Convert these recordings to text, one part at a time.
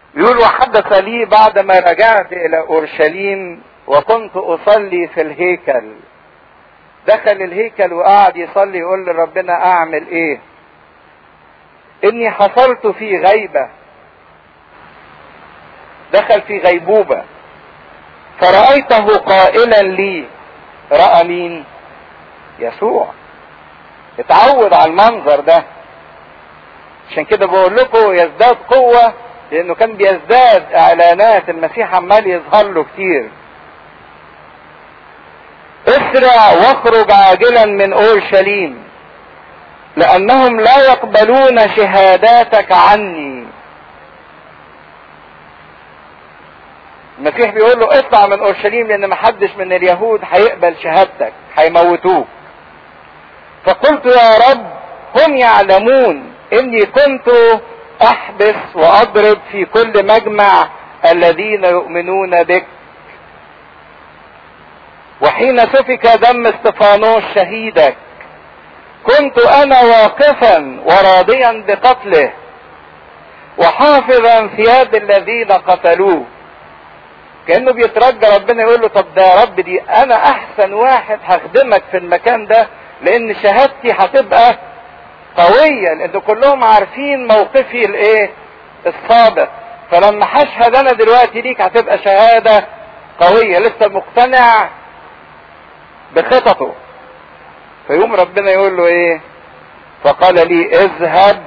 يقول وحدث لي بعدما رجعت الى اورشليم وكنت اصلي في الهيكل دخل الهيكل وقعد يصلي يقول لربنا اعمل ايه اني حصلت في غيبة دخل في غيبوبة فرأيته قائلا لي رأى مين يسوع اتعود على المنظر ده عشان كده بقول لكم يزداد قوة لانه كان بيزداد اعلانات المسيح عمال يظهر له كتير اسرع واخرج عاجلا من اورشليم لانهم لا يقبلون شهاداتك عني المسيح بيقول له اطلع من اورشليم لان محدش من اليهود هيقبل شهادتك هيموتوك فقلت يا رب هم يعلمون اني كنت احبس واضرب في كل مجمع الذين يؤمنون بك وحين سفك دم استفانوس شهيدك كنت انا واقفا وراضيا بقتله وحافظا ثياب الذين قتلوه كانه بيترجى ربنا يقول له طب ده يا رب دي انا احسن واحد هخدمك في المكان ده لان شهادتي هتبقى قوية لان كلهم عارفين موقفي الايه الصادق فلما هشهد انا دلوقتي ليك هتبقى شهادة قوية لسه مقتنع بخططه فيقوم ربنا يقول له ايه فقال لي اذهب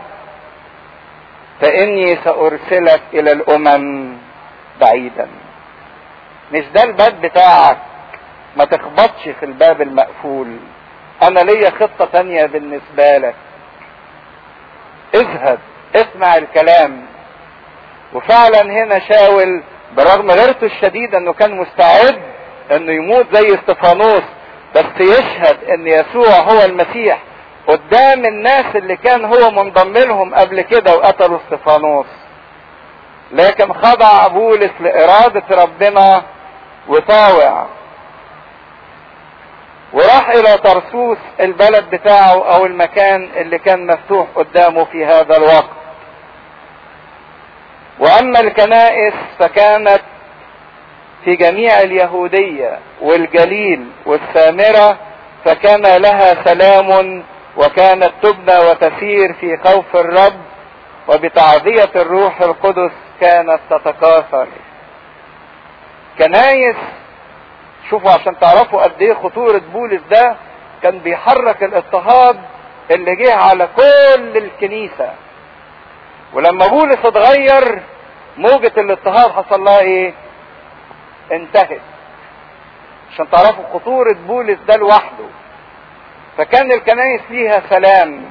فاني سارسلك الى الامم بعيدا مش ده الباب بتاعك ما تخبطش في الباب المقفول انا ليا خطة تانية بالنسبة لك اذهب اسمع الكلام وفعلا هنا شاول برغم غيرته الشديدة انه كان مستعد انه يموت زي استفانوس بس يشهد ان يسوع هو المسيح قدام الناس اللي كان هو منضم لهم قبل كده وقتلوا استفانوس لكن خضع بولس لإرادة ربنا وطاوع وراح إلى طرسوس البلد بتاعه أو المكان اللي كان مفتوح قدامه في هذا الوقت وأما الكنائس فكانت في جميع اليهودية والجليل والسامرة فكان لها سلام وكانت تبنى وتسير في خوف الرب وبتعزية الروح القدس كانت تتكاثر كنايس شوفوا عشان تعرفوا قد ايه خطورة بولس ده كان بيحرك الاضطهاد اللي جه على كل الكنيسة ولما بولس اتغير موجة الاضطهاد حصل لها ايه انتهت عشان تعرفوا خطورة بولس ده لوحده فكان الكنائس ليها سلام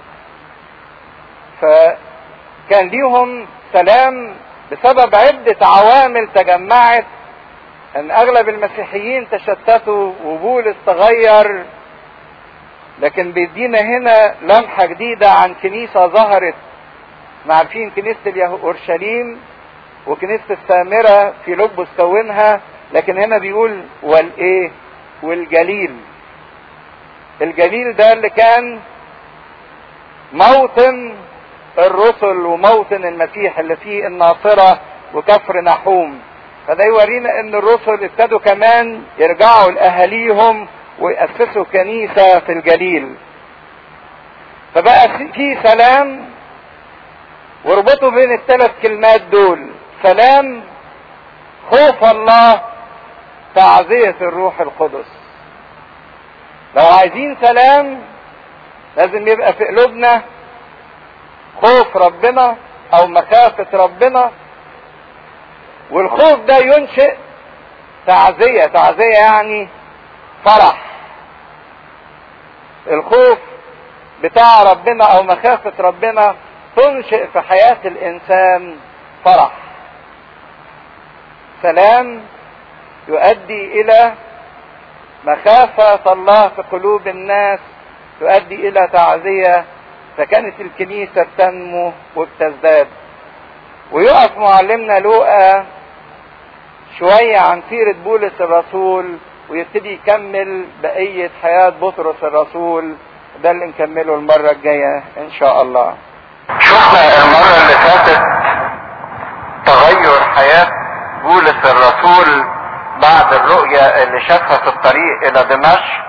فكان ليهم سلام بسبب عدة عوامل تجمعت ان اغلب المسيحيين تشتتوا وبولس تغير لكن بيدينا هنا لمحة جديدة عن كنيسة ظهرت احنا عارفين كنيسة اورشليم وكنيسة السامرة في لبس كونها لكن هنا بيقول والايه والجليل الجليل ده اللي كان موطن الرسل وموطن المسيح اللي فيه الناصرة وكفر نحوم فده يورينا ان الرسل ابتدوا كمان يرجعوا لاهاليهم ويأسسوا كنيسة في الجليل فبقى في سلام واربطوا بين الثلاث كلمات دول سلام خوف الله تعزية الروح القدس لو عايزين سلام لازم يبقى في قلوبنا خوف ربنا او مخافة ربنا والخوف ده ينشئ تعزية تعزية يعني فرح الخوف بتاع ربنا او مخافة ربنا تنشئ في حياة الانسان فرح سلام يؤدي الى مخافة الله في قلوب الناس تؤدي الى تعزية فكانت الكنيسة بتنمو وبتزداد ويقف معلمنا لوقا شوية عن سيرة بولس الرسول ويبتدي يكمل بقية حياة بطرس الرسول ده اللي نكمله المرة الجاية ان شاء الله شفنا المرة اللي فاتت الرؤية اللي شافها في الطريق الى دمشق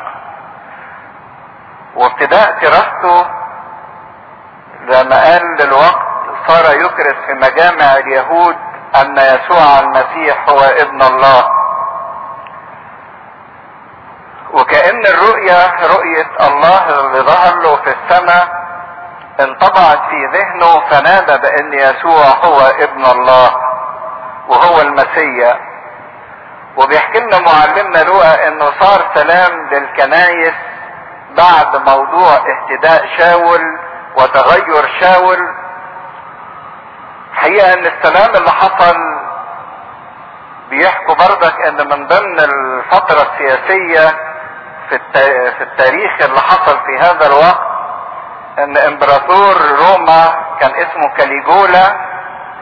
وابتداء دراسته لما قال للوقت صار يكرس في مجامع اليهود ان يسوع المسيح هو ابن الله وكأن الرؤية رؤية الله اللي ظهر له في السماء انطبعت في ذهنه فنادى بان يسوع هو ابن الله وهو المسيح وبيحكي لنا معلمنا لوقا انه صار سلام للكنايس بعد موضوع اهتداء شاول وتغير شاول حقيقة ان السلام اللي حصل بيحكوا بردك ان من ضمن الفترة السياسية في, في التاريخ اللي حصل في هذا الوقت ان امبراطور روما كان اسمه كاليجولا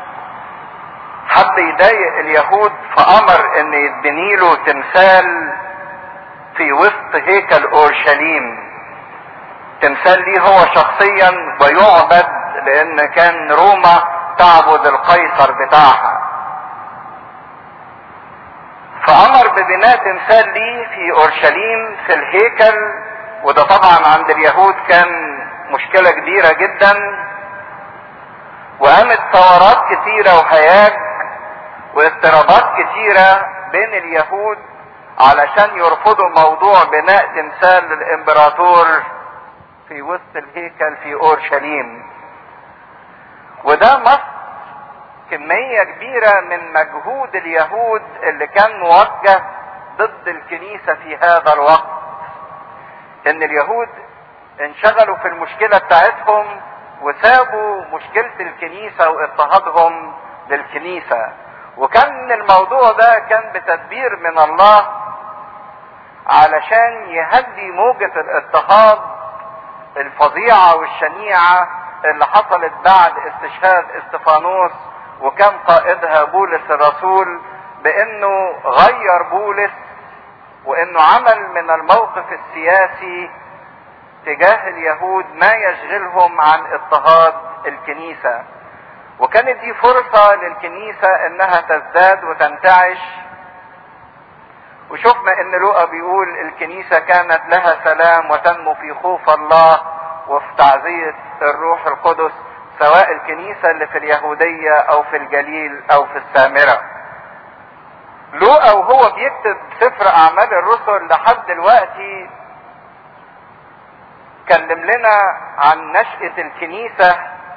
حب يضايق اليهود فامر ان يتبني له تمثال في وسط هيكل اورشليم تمثال ليه هو شخصيا ويعبد لان كان روما تعبد القيصر بتاعها فامر ببناء تمثال ليه في اورشليم في الهيكل وده طبعا عند اليهود كان مشكلة كبيرة جدا وقامت ثورات كتيرة وهياج واضطرابات كتيرة بين اليهود علشان يرفضوا موضوع بناء تمثال للامبراطور في وسط الهيكل في اورشليم وده نص كمية كبيرة من مجهود اليهود اللي كان موجه ضد الكنيسة في هذا الوقت ان اليهود انشغلوا في المشكلة بتاعتهم وسابوا مشكلة الكنيسة واضطهادهم للكنيسة وكان الموضوع ده كان بتدبير من الله علشان يهدي موجة الاضطهاد الفظيعة والشنيعة اللي حصلت بعد استشهاد استفانوس وكان قائدها بولس الرسول بانه غير بولس وانه عمل من الموقف السياسي تجاه اليهود ما يشغلهم عن اضطهاد الكنيسة وكانت دي فرصة للكنيسة انها تزداد وتنتعش وشفنا ان لوقا بيقول الكنيسة كانت لها سلام وتنمو في خوف الله وفي تعزية الروح القدس سواء الكنيسة اللي في اليهودية او في الجليل او في السامرة لوقا وهو بيكتب سفر اعمال الرسل لحد دلوقتي كلم لنا عن نشأة الكنيسة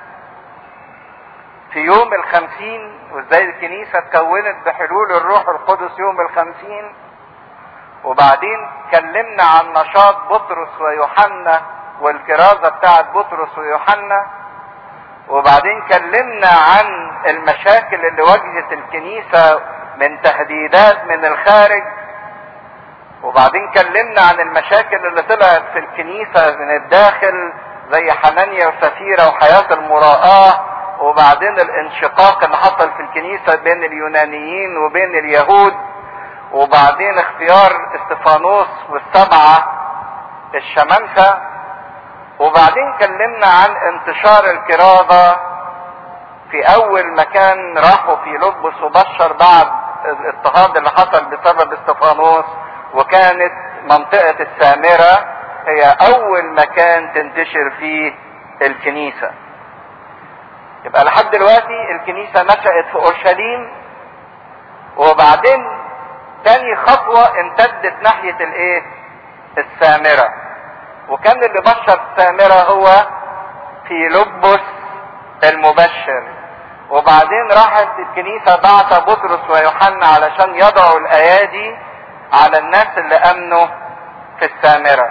في يوم الخمسين وازاي الكنيسة اتكونت بحلول الروح القدس يوم الخمسين وبعدين كلمنا عن نشاط بطرس ويوحنا والكرازة بتاعت بطرس ويوحنا وبعدين كلمنا عن المشاكل اللي واجهت الكنيسة من تهديدات من الخارج وبعدين كلمنا عن المشاكل اللي طلعت في الكنيسة من الداخل زي حنانيا وسفيرة وحياة المراءة وبعدين الانشقاق اللي حصل في الكنيسة بين اليونانيين وبين اليهود وبعدين اختيار استفانوس والسبعة الشمامسة وبعدين كلمنا عن انتشار الكرازة في اول مكان راحوا في لبس وبشر بعد الاضطهاد اللي حصل بسبب استفانوس وكانت منطقة السامرة هي اول مكان تنتشر فيه الكنيسة يبقى لحد دلوقتي الكنيسة نشأت في اورشليم وبعدين تاني خطوة امتدت ناحية الايه السامرة وكان اللي بشر السامرة هو في لبس المبشر وبعدين راحت الكنيسة بعت بطرس ويوحنا علشان يضعوا الايادي على الناس اللي امنوا في السامرة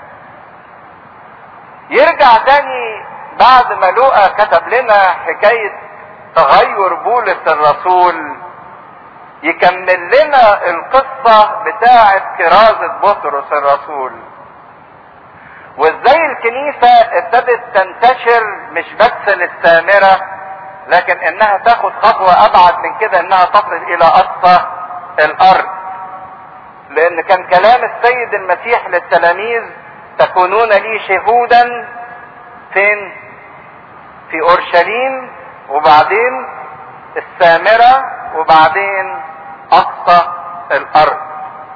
يرجع تاني بعد ما لوقا كتب لنا حكاية تغير بولس الرسول يكمل لنا القصة بتاعة كرازة بطرس الرسول وازاي الكنيسة ابتدت تنتشر مش بس للسامرة لكن انها تاخد خطوة ابعد من كده انها تصل الى اقصى الارض لان كان كلام السيد المسيح للتلاميذ تكونون لي شهودا فين في اورشليم وبعدين السامرة وبعدين اقصى الارض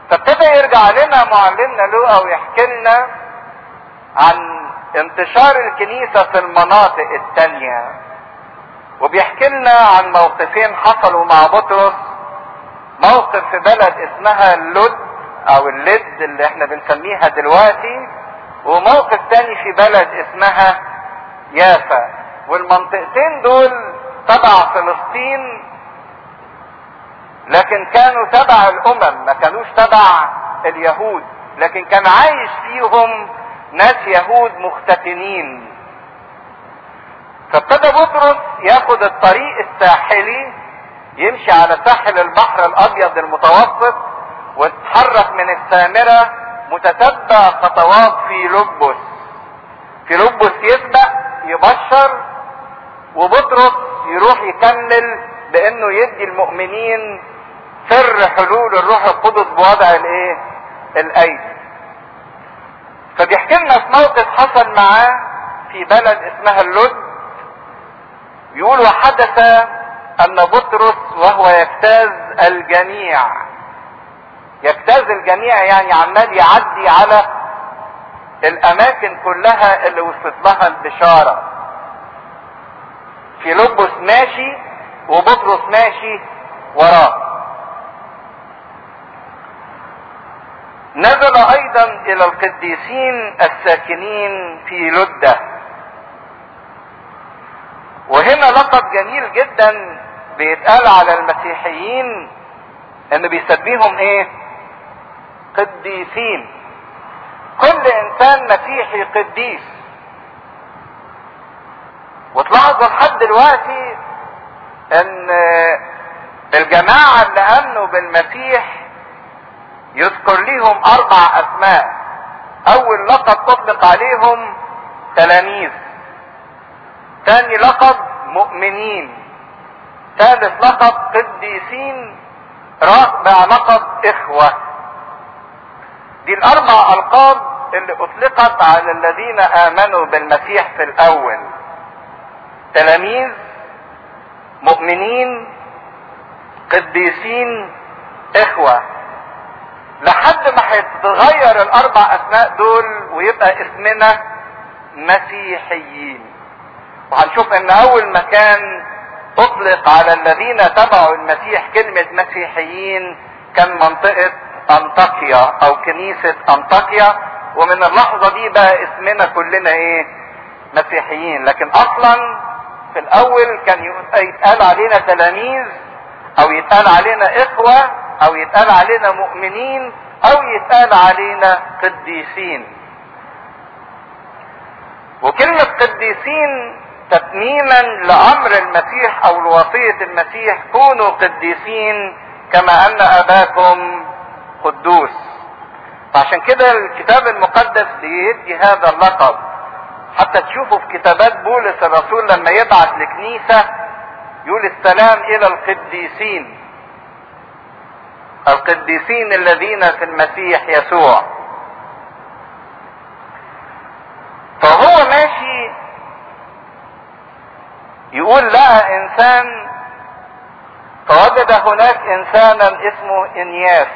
فابتدى يرجع لنا معلمنا لوقا ويحكي لنا عن انتشار الكنيسة في المناطق التانية وبيحكي لنا عن موقفين حصلوا مع بطرس موقف في بلد اسمها اللد او اللد اللي احنا بنسميها دلوقتي وموقف تاني في بلد اسمها يافا والمنطقتين دول تبع فلسطين لكن كانوا تبع الامم ما كانوش تبع اليهود لكن كان عايش فيهم ناس يهود مختتنين فابتدى بطرس ياخد الطريق الساحلي يمشي على ساحل البحر الابيض المتوسط واتحرك من السامرة متتبع خطوات في لبس في لبس يسبق يبشر وبطرس يروح يكمل بانه يدي المؤمنين سر حلول الروح القدس بوضع الايه الايدي فبيحكي لنا في موقف حصل معاه في بلد اسمها اللد يقول وحدث ان بطرس وهو يجتاز الجميع يجتاز الجميع يعني عمال يعدي على الاماكن كلها اللي وصلت لها البشاره في لبس ماشي وبطرس ماشي وراه نزل ايضا الى القديسين الساكنين في لده وهنا لقب جميل جدا بيتقال على المسيحيين ان بيسميهم ايه قديسين كل انسان مسيحي قديس وتلاحظوا لحد دلوقتي ان الجماعة اللي امنوا بالمسيح يذكر ليهم اربع اسماء اول لقب تطلق عليهم تلاميذ ثاني لقب مؤمنين ثالث لقب قديسين رابع لقب اخوة دي الاربع القاب اللي اطلقت على الذين امنوا بالمسيح في الاول تلاميذ مؤمنين قديسين اخوة لحد ما هيتغير الاربع اسماء دول ويبقى اسمنا مسيحيين وهنشوف ان اول مكان اطلق على الذين تبعوا المسيح كلمة مسيحيين كان منطقة انطاكيا او كنيسة انطاكيا ومن اللحظة دي بقى اسمنا كلنا ايه مسيحيين لكن اصلا في الاول كان يتقال علينا تلاميذ او يتقال علينا اخوة او يتقال علينا مؤمنين او يتقال علينا قديسين وكلمة قديسين تتميما لامر المسيح او لوصية المسيح كونوا قديسين كما ان اباكم قدوس فعشان كده الكتاب المقدس بيدي هذا اللقب حتى تشوفوا في كتابات بولس الرسول لما يبعث لكنيسة يقول السلام الى القديسين القديسين الذين في المسيح يسوع فهو ماشي يقول لقى انسان فوجد هناك انسانا اسمه انياس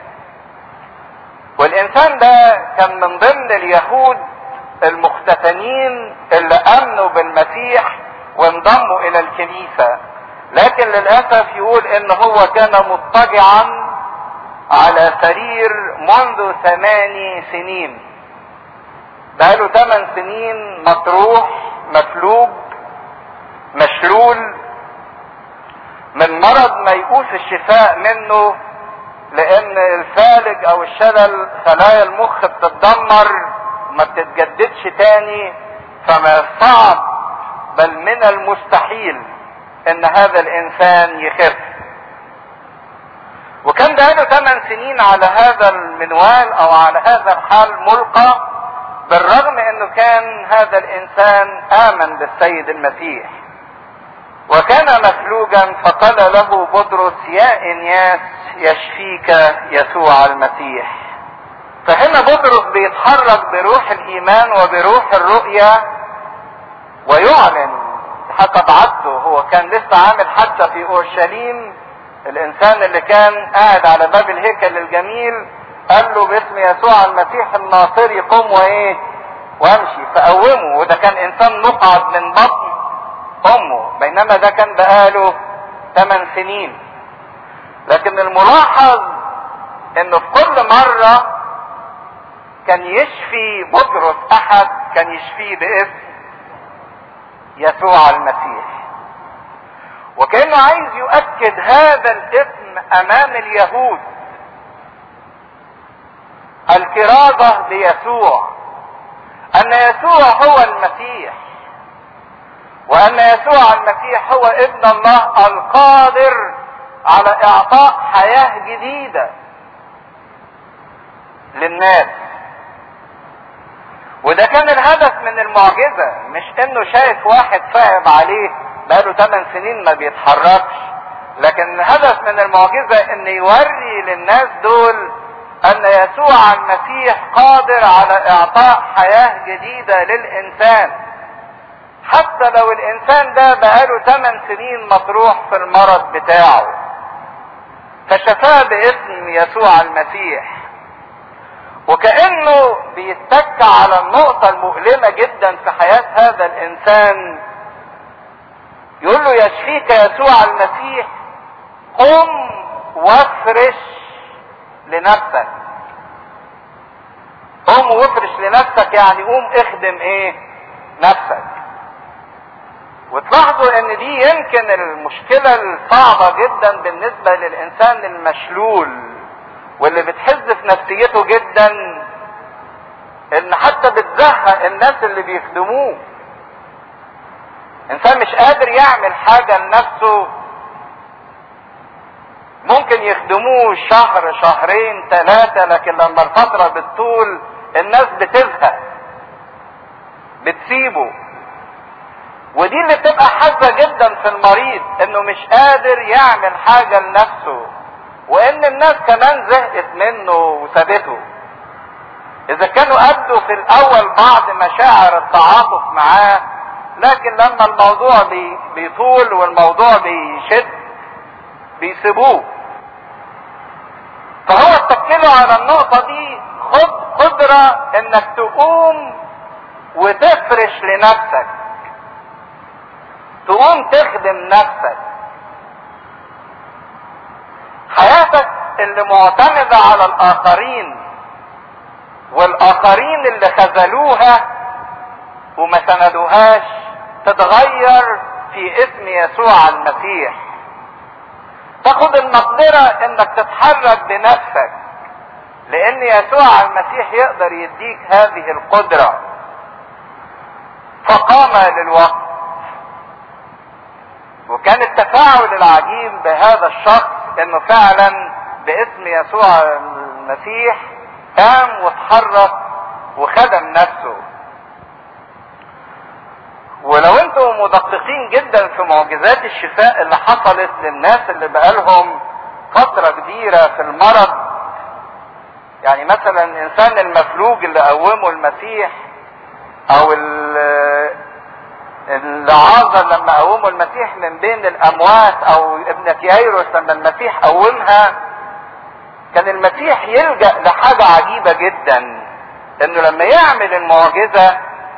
والانسان ده كان من ضمن اليهود المختتنين اللي امنوا بالمسيح وانضموا الى الكنيسة لكن للاسف يقول ان هو كان مضطجعا على سرير منذ ثماني سنين بقاله ثمان سنين مطروح مفلوج مشلول من مرض ميؤوس الشفاء منه لان الفالج او الشلل خلايا المخ بتتدمر ما بتتجددش تاني فما صعب بل من المستحيل ان هذا الانسان يخف وكان بقاله 8 سنين على هذا المنوال او على هذا الحال ملقى بالرغم انه كان هذا الانسان امن بالسيد المسيح وكان مفلوجا فقال له بطرس يا انياس يشفيك يسوع المسيح فهنا بطرس بيتحرك بروح الايمان وبروح الرؤية ويعلن حسب عبده هو كان لسه عامل حادثة في اورشليم الانسان اللي كان قاعد على باب الهيكل الجميل قال له باسم يسوع المسيح الناصري قم وايه وامشي فقومه وده كان انسان مقعد من بطن امه بينما ده كان بقاله 8 سنين لكن الملاحظ انه في كل مرة كان يشفي بطرس احد كان يشفيه باسم يسوع المسيح وكانه عايز يؤكد هذا الاسم امام اليهود الكرازة بيسوع ان يسوع هو المسيح وان يسوع المسيح هو ابن الله القادر على اعطاء حياة جديدة للناس وده كان الهدف من المعجزة مش انه شايف واحد صعب عليه بقاله 8 سنين ما بيتحركش لكن الهدف من المعجزة ان يوري للناس دول ان يسوع المسيح قادر على اعطاء حياة جديدة للانسان حتى لو الانسان ده بقاله 8 سنين مطروح في المرض بتاعه فشفاه باسم يسوع المسيح وكأنه بيتك على النقطة المؤلمة جدا في حياة هذا الانسان يقول له يشفيك يسوع المسيح قم وافرش لنفسك قم وافرش لنفسك يعني قوم اخدم ايه نفسك وتلاحظوا ان دي يمكن المشكلة الصعبة جدا بالنسبة للانسان المشلول واللي بتحز في نفسيته جدا ان حتى بتزهق الناس اللي بيخدموه انسان مش قادر يعمل حاجة لنفسه ممكن يخدموه شهر شهرين ثلاثة لكن لما الفترة بتطول الناس بتزهق بتسيبه ودي اللي بتبقى حاسة جدا في المريض انه مش قادر يعمل حاجة لنفسه وان الناس كمان زهقت منه وسابته اذا كانوا ابدوا في الاول بعض مشاعر التعاطف معاه لكن لما الموضوع بي بيطول والموضوع بيشد بيسيبوه فهو اتكلوا على النقطة دي خد قدرة انك تقوم وتفرش لنفسك تقوم تخدم نفسك حياتك اللي معتمدة على الآخرين والآخرين اللي خذلوها وما سندوهاش تتغير في اسم يسوع المسيح تاخد المقدرة انك تتحرك بنفسك لان يسوع المسيح يقدر يديك هذه القدرة فقام للوقت وكان التفاعل العجيب بهذا الشخص انه فعلا باسم يسوع المسيح قام واتحرك وخدم نفسه ولو انتم مدققين جدا في معجزات الشفاء اللي حصلت للناس اللي بقالهم فترة كبيرة في المرض يعني مثلا الانسان المفلوج اللي قومه المسيح او العازر لما قومه المسيح من بين الاموات او ابنة يايروس لما المسيح قومها كان المسيح يلجأ لحاجة عجيبة جدا انه لما يعمل المعجزة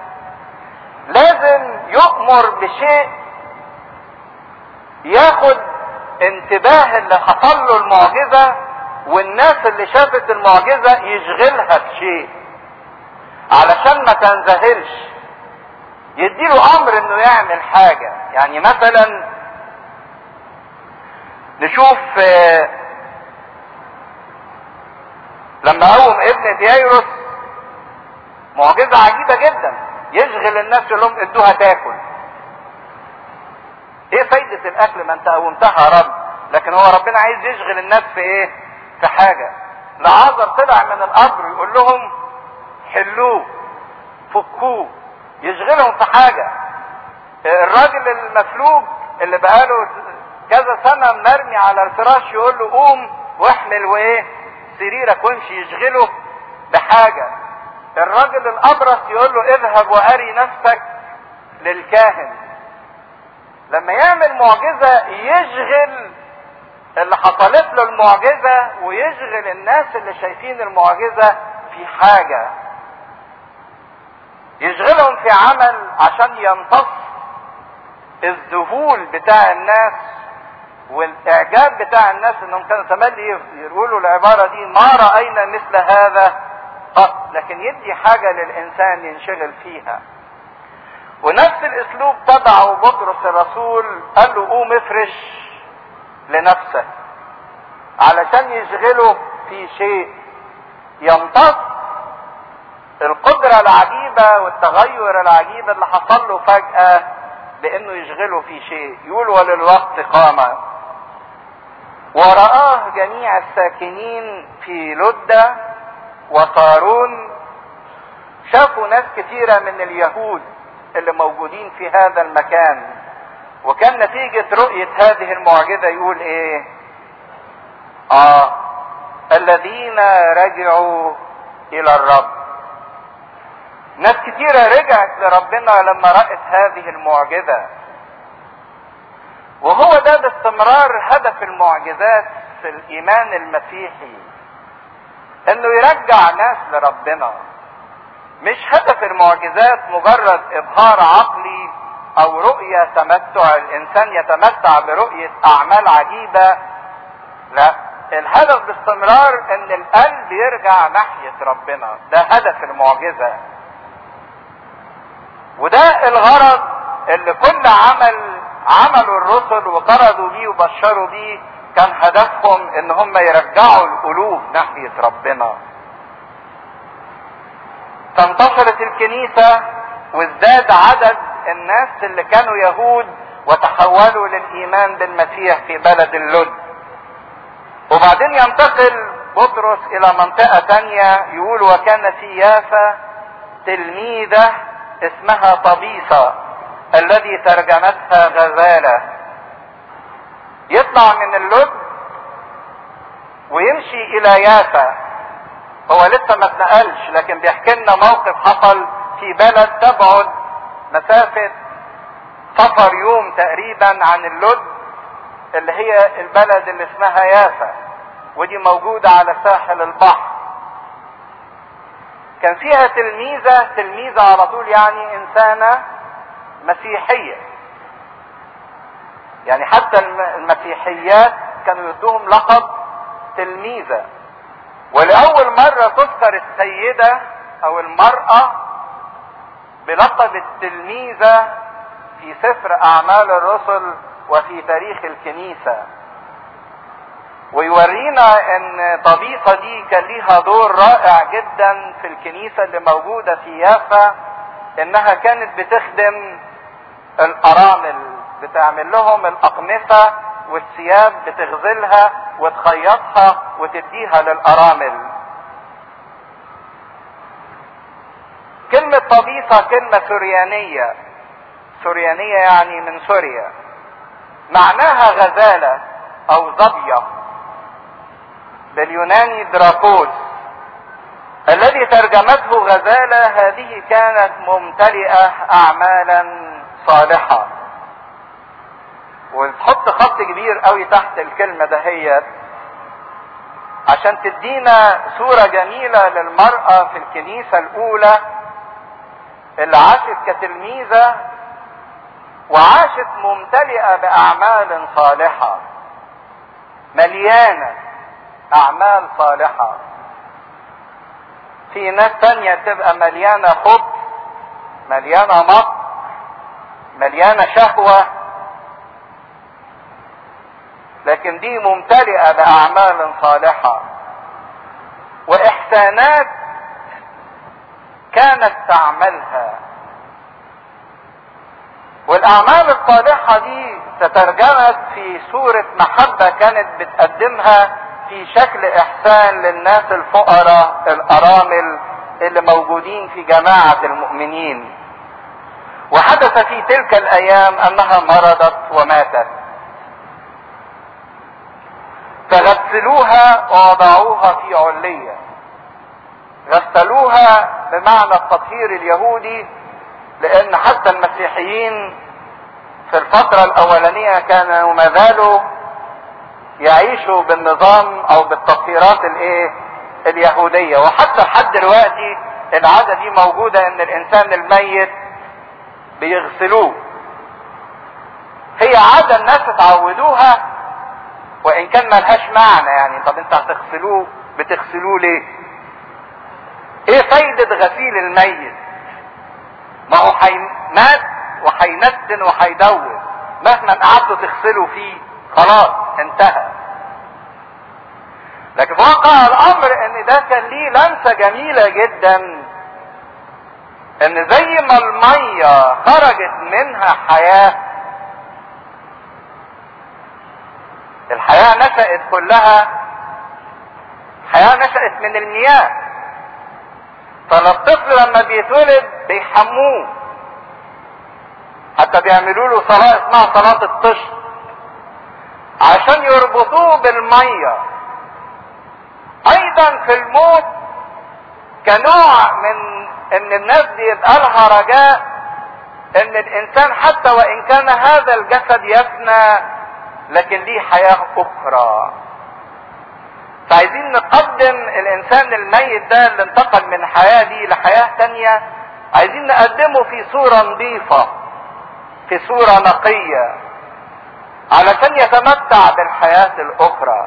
لازم يؤمر بشيء ياخد انتباه اللي حصل له المعجزة والناس اللي شافت المعجزة يشغلها بشيء علشان ما تنذهلش يديله امر انه يعمل حاجة يعني مثلا نشوف لما قوم ابن ديايروس معجزة عجيبة جدا يشغل الناس يقول لهم ادوها تاكل ايه فايدة الاكل ما انت قومتها يا رب لكن هو ربنا عايز يشغل الناس في ايه في حاجة لعازر طلع من القبر يقول لهم حلوه فكوه يشغلهم في حاجة الراجل المفلوج اللي بقاله كذا سنة مرمي على الفراش يقول له قوم واحمل وايه سريرك وامشي يشغله بحاجة الراجل الابرص يقول له اذهب واري نفسك للكاهن لما يعمل معجزة يشغل اللي حصلت له المعجزة ويشغل الناس اللي شايفين المعجزة في حاجة يشغلهم في عمل عشان يمتص الذهول بتاع الناس والاعجاب بتاع الناس انهم كانوا تملي يقولوا العبارة دي ما رأينا مثل هذا قط لكن يدي حاجة للانسان ينشغل فيها ونفس الاسلوب تبعه بطرس الرسول قال له قوم افرش لنفسك علشان يشغله في شيء يمتص القدرة العجيبة والتغير العجيب اللي حصل له فجأة بانه يشغله في شيء يقول وللوقت قام ورآه جميع الساكنين في لدة وطارون شافوا ناس كثيرة من اليهود اللي موجودين في هذا المكان وكان نتيجة رؤية هذه المعجزة يقول ايه اه الذين رجعوا الى الرب ناس كتيرة رجعت لربنا لما رأت هذه المعجزة وهو ده باستمرار هدف المعجزات في الايمان المسيحي انه يرجع ناس لربنا مش هدف المعجزات مجرد اظهار عقلي او رؤية تمتع الانسان يتمتع برؤية اعمال عجيبة لا الهدف باستمرار ان القلب يرجع ناحية ربنا ده هدف المعجزة وده الغرض اللي كل عمل عملوا الرسل وطردوا بيه وبشروا بيه كان هدفهم ان هم يرجعوا القلوب ناحية ربنا فانتصرت الكنيسة وازداد عدد الناس اللي كانوا يهود وتحولوا للايمان بالمسيح في بلد اللد وبعدين ينتقل بطرس الى منطقة تانية يقول وكان في يافا تلميذة اسمها طبيسة الذي ترجمتها غزالة يطلع من اللد ويمشي الى يافا هو لسه ما اتنقلش لكن بيحكي لنا موقف حصل في بلد تبعد مسافة سفر يوم تقريبا عن اللد اللي هي البلد اللي اسمها يافا ودي موجودة على ساحل البحر كان فيها تلميذة تلميذة على طول يعني انسانة مسيحية يعني حتى المسيحيات كانوا يدوهم لقب تلميذة ولأول مرة تذكر السيدة أو المرأة بلقب التلميذة في سفر أعمال الرسل وفي تاريخ الكنيسة ويورينا ان طبيقة دي كان ليها دور رائع جدا في الكنيسة اللي موجودة في يافا انها كانت بتخدم الارامل بتعمل لهم الاقمصة والثياب بتغزلها وتخيطها وتديها للارامل كلمة طبيصة كلمة سريانية سريانية يعني من سوريا معناها غزالة او ظبية باليوناني دراكوس الذي ترجمته غزالة هذه كانت ممتلئة اعمالا صالحة وتحط خط كبير قوي تحت الكلمة دهيت عشان تدينا صورة جميلة للمرأة في الكنيسة الاولى اللي عاشت كتلميذة وعاشت ممتلئة باعمال صالحة مليانة اعمال صالحة في ناس تانية تبقى مليانة خبز مليانة مط مليانة شهوة لكن دي ممتلئة باعمال صالحة واحسانات كانت تعملها والاعمال الصالحة دي تترجمت في صورة محبة كانت بتقدمها في شكل احسان للناس الفقراء الارامل اللي موجودين في جماعة المؤمنين وحدث في تلك الايام انها مرضت وماتت فغسلوها ووضعوها في علية غسلوها بمعنى التطهير اليهودي لان حتى المسيحيين في الفترة الاولانية كانوا ما زالوا يعيشوا بالنظام او بالتطهيرات الايه اليهودية وحتى لحد دلوقتي العادة دي موجودة ان الانسان الميت بيغسلوه هي عادة الناس اتعودوها وان كان ملهاش معنى يعني طب انت هتغسلوه بتغسلوه ليه ايه فايدة غسيل الميت ما هو مات وهينتن وهيدور مهما قعدتوا تغسلوا فيه خلاص انتهى لكن واقع الامر ان ده كان ليه لمسه جميله جدا ان زي ما الميه خرجت منها حياه الحياه نشأت كلها حياه نشأت من المياه فالطفل لما بيتولد بيحموه حتى بيعملوا له صلاه اسمها صلاه الطشت عشان يربطوه بالميه ايضا في الموت كنوع من ان الناس دي يبقى لها رجاء ان الانسان حتى وان كان هذا الجسد يفنى لكن ليه حياة اخرى فعايزين نقدم الانسان الميت ده اللي انتقل من الحياة دي لحياة تانية عايزين نقدمه في صورة نظيفة في صورة نقية علشان يتمتع بالحياة الاخرى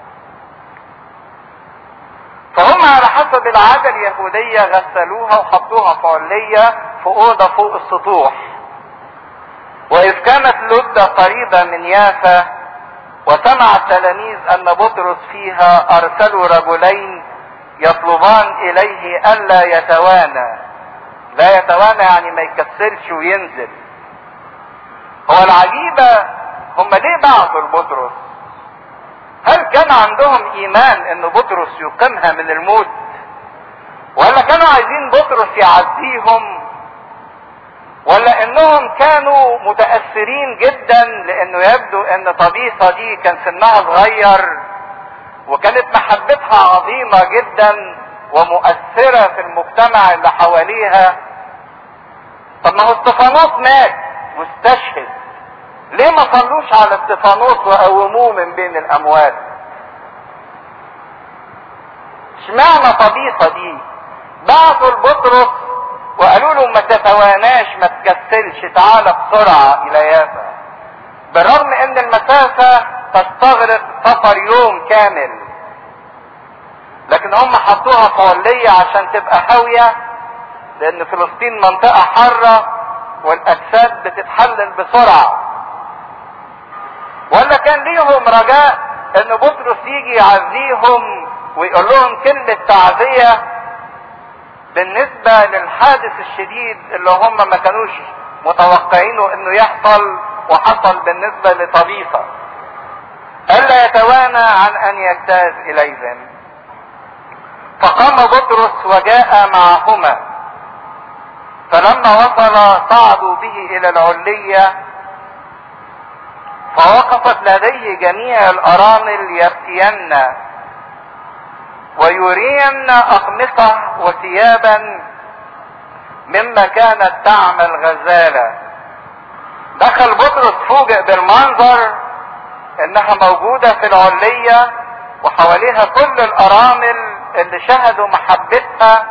فهم على حسب العادة اليهودية غسلوها وحطوها في علية في أوضة فوق السطوح وإذ كانت لدة قريبة من يافا وسمع التلاميذ أن بطرس فيها أرسلوا رجلين يطلبان إليه ألا يتوانى لا يتوانى يعني ما يكسلش وينزل هو العجيبة هم ليه بعثوا لبطرس هل كان عندهم ايمان ان بطرس يقيمها من الموت ولا كانوا عايزين بطرس يعزيهم ولا انهم كانوا متاثرين جدا لانه يبدو ان طبيخه دي كان سنها صغير وكانت محبتها عظيمه جدا ومؤثره في المجتمع اللي حواليها طب ما هو استفانوس مات واستشهد ليه ما صلوش على استفانوس وقوموه من بين الاموات اشمعنى طبيخه دي بعثوا لبطرس وقالوا له ما تتواناش ما تكسلش تعالى بسرعه الى يافا بالرغم ان المسافه تستغرق سفر يوم كامل لكن هم حطوها في علية عشان تبقى هاوية لان فلسطين منطقة حارة والاجساد بتتحلل بسرعة ولا كان ليهم رجاء ان بطرس يجي يعزيهم ويقول لهم كلمة تعزية بالنسبة للحادث الشديد اللي هم ما كانوش متوقعينه انه يحصل وحصل بالنسبة لطبيخة الا يتوانى عن ان يجتاز اليهم فقام بطرس وجاء معهما فلما وصل صعدوا به الى العليه فوقفت لديه جميع الارامل يبكين ويرين اقمصه وثيابا مما كانت تعمل غزاله دخل بطرس فوجئ بالمنظر انها موجوده في العليه وحواليها كل الارامل اللي شهدوا محبتها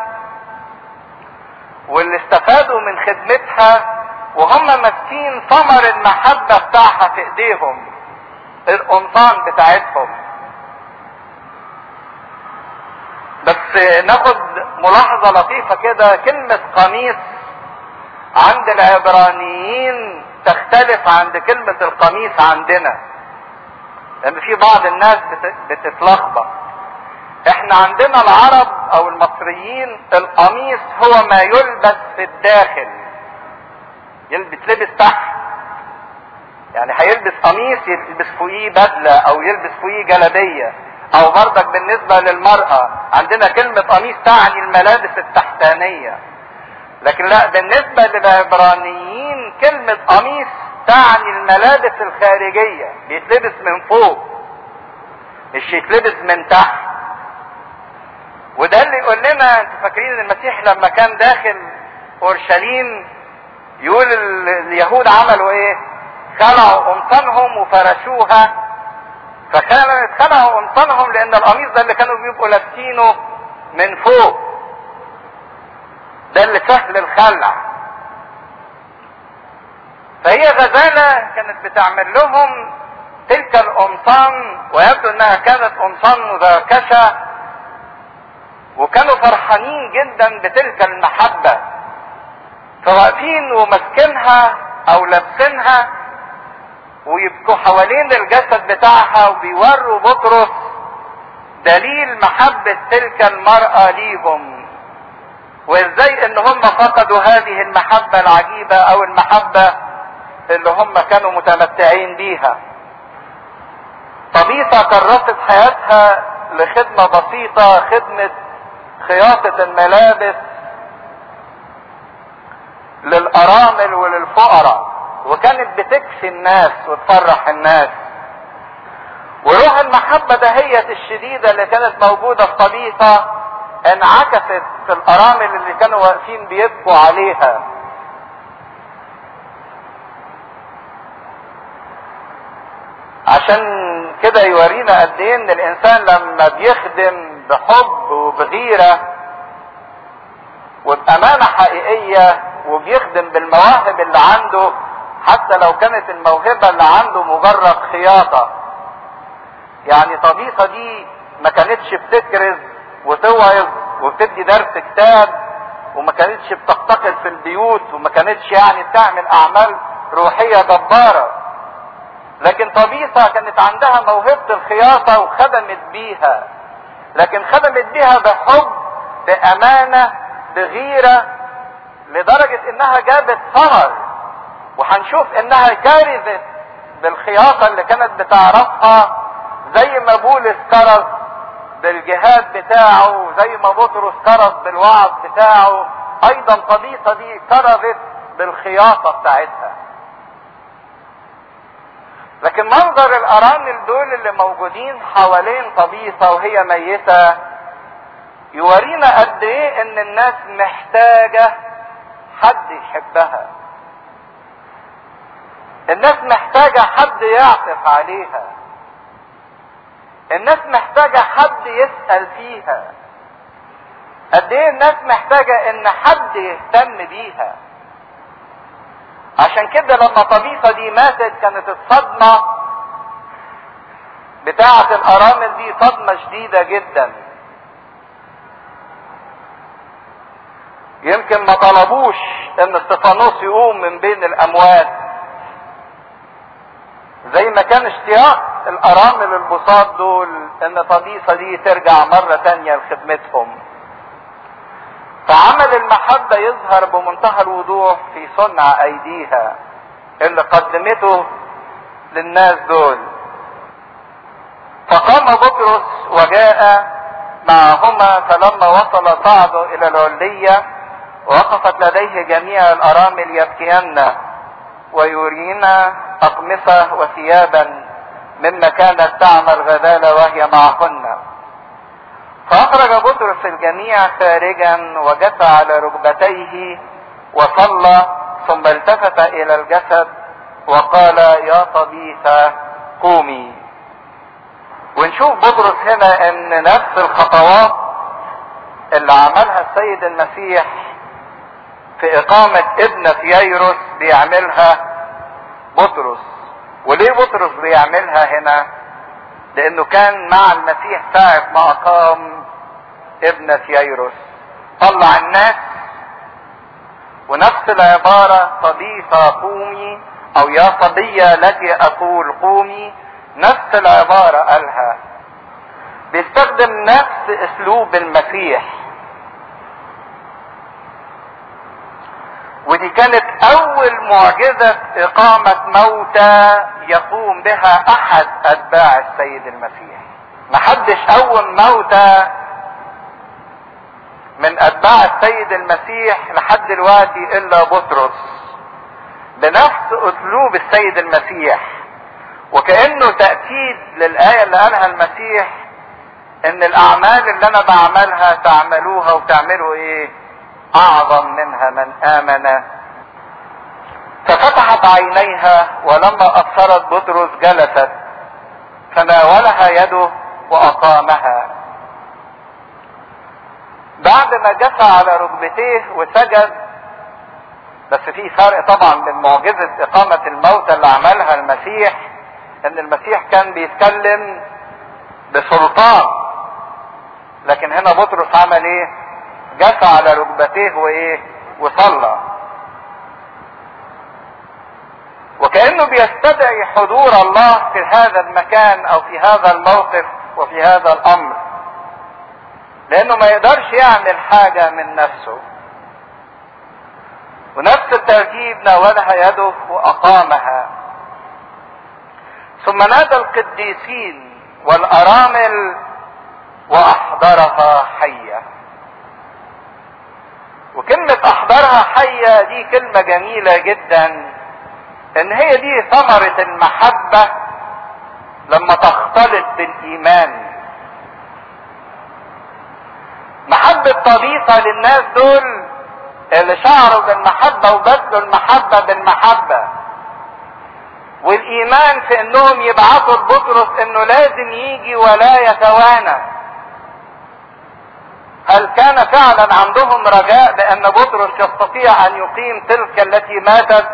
واللي استفادوا من خدمتها وهم ماسكين ثمر المحبة بتاعها في ايديهم القمصان بتاعتهم بس ناخد ملاحظة لطيفة كده كلمة قميص عند العبرانيين تختلف عند كلمة القميص عندنا لان في بعض الناس بتتلخبط احنا عندنا العرب او المصريين القميص هو ما يلبس في الداخل يلبس لبس تحت يعني هيلبس قميص يلبس فوقيه بدلة او يلبس فوقيه جلبية او برضك بالنسبة للمرأة عندنا كلمة قميص تعني الملابس التحتانية لكن لا بالنسبة للعبرانيين كلمة قميص تعني الملابس الخارجية بيتلبس من فوق مش يتلبس من تحت وده اللي يقول لنا انتوا فاكرين المسيح لما كان داخل اورشليم يقول اليهود عملوا ايه خلعوا قمصانهم وفرشوها في فكانوا اتخلعوا قمصانهم لان القميص ده اللي كانوا بيبقوا لابسينه من فوق ده اللي سهل الخلع فهي غزالة كانت بتعمل لهم تلك القمصان ويبدو انها كانت قمصان مزركشة وكانوا فرحانين جدا بتلك المحبة فواقفين وماسكينها او لابسينها ويبقوا حوالين الجسد بتاعها وبيوروا بطرس دليل محبة تلك المرأة ليهم وازاي ان هم فقدوا هذه المحبة العجيبة او المحبة اللي هم كانوا متمتعين بيها طبيعة كرست حياتها لخدمة بسيطة خدمة خياطة الملابس للأرامل وللفقراء وكانت بتكفي الناس وتفرح الناس وروح المحبة دهية الشديدة اللي كانت موجودة في طبيعة انعكست في الأرامل اللي كانوا واقفين بيبكوا عليها عشان كده يورينا قد ايه ان الانسان لما بيخدم بحب وبغيرة وبأمانة حقيقية وبيخدم بالمواهب اللي عنده حتى لو كانت الموهبة اللي عنده مجرد خياطة يعني طبيعة دي ما كانتش بتكرز وتوعظ وبتدي درس كتاب وما كانتش بتقتقل في البيوت وما كانتش يعني بتعمل اعمال روحية جبارة لكن طبيعة كانت عندها موهبة الخياطة وخدمت بيها لكن خدمت بيها بحب بأمانة بغيرة لدرجة انها جابت ثمر وهنشوف انها كارثت بالخياطة اللي كانت بتعرفها زي ما بولس كرز بالجهاد بتاعه زي ما بطرس كرز بالوعظ بتاعه ايضا طبيعة دي كرزت بالخياطة بتاعتها لكن منظر الارامل دول اللي موجودين حوالين طبيعة وهي ميتة يورينا قد ايه ان الناس محتاجة حد يحبها الناس محتاجة حد يعطف عليها الناس محتاجة حد يسأل فيها قد ايه الناس محتاجة ان حد يهتم بيها عشان كده لما طبيعة دي ماتت كانت الصدمة بتاعة الارامل دي صدمة شديدة جدا يمكن ما طلبوش ان استفانوس يقوم من بين الاموات زي ما كان اشتياق الارامل البساط دول ان طبيعة دي ترجع مرة تانية لخدمتهم فعمل المحبة يظهر بمنتهى الوضوح في صنع ايديها اللي قدمته للناس دول فقام بطرس وجاء معهما فلما وصل صعدوا الى العلية وقفت لديه جميع الارامل يبكين ويرينا اقمصة وثيابا مما كانت تعمل غزالة وهي معهن فأخرج بطرس الجميع خارجا وجثى على ركبتيه وصلى ثم التفت إلى الجسد وقال يا طبيثة قومي ونشوف بطرس هنا ان نفس الخطوات اللي عملها السيد المسيح في اقامة ابنة ييروس بيعملها بطرس وليه بطرس بيعملها هنا لانه كان مع المسيح ساعة ما اقام ابنة ييروس طلع الناس ونفس العبارة صديقة قومي او يا صبية التي اقول قومي نفس العبارة قالها بيستخدم نفس اسلوب المسيح ودي كانت اول معجزة اقامة موتى يقوم بها احد اتباع السيد المسيح محدش قوم موتى من اتباع السيد المسيح لحد دلوقتي الا بطرس بنفس اسلوب السيد المسيح وكانه تاكيد للايه اللي قالها المسيح ان الاعمال اللي انا بعملها تعملوها وتعملوا ايه اعظم منها من امن ففتحت عينيها ولما ابصرت بطرس جلست فناولها يده واقامها بعد ما جثى على ركبتيه وسجد بس في فرق طبعا من معجزة إقامة الموتى اللي عملها المسيح إن المسيح كان بيتكلم بسلطان لكن هنا بطرس عمل إيه؟ جثى على ركبتيه وإيه؟ وصلى وكأنه بيستدعي حضور الله في هذا المكان أو في هذا الموقف وفي هذا الأمر لأنه ما يقدرش يعمل حاجة من نفسه ونفس الترتيب ناولها يده واقامها ثم نادى القديسين والارامل واحضرها حيه وكلمة احضرها حية دي كلمة جميلة جدا ان هي دي ثمرة المحبة لما تختلط بالايمان محبة طبيعة للناس دول اللي شعروا بالمحبة وبذلوا المحبة بالمحبة والايمان في انهم يبعثوا لبطرس انه لازم يجي ولا يتوانى هل كان فعلا عندهم رجاء بان بطرس يستطيع ان يقيم تلك التي ماتت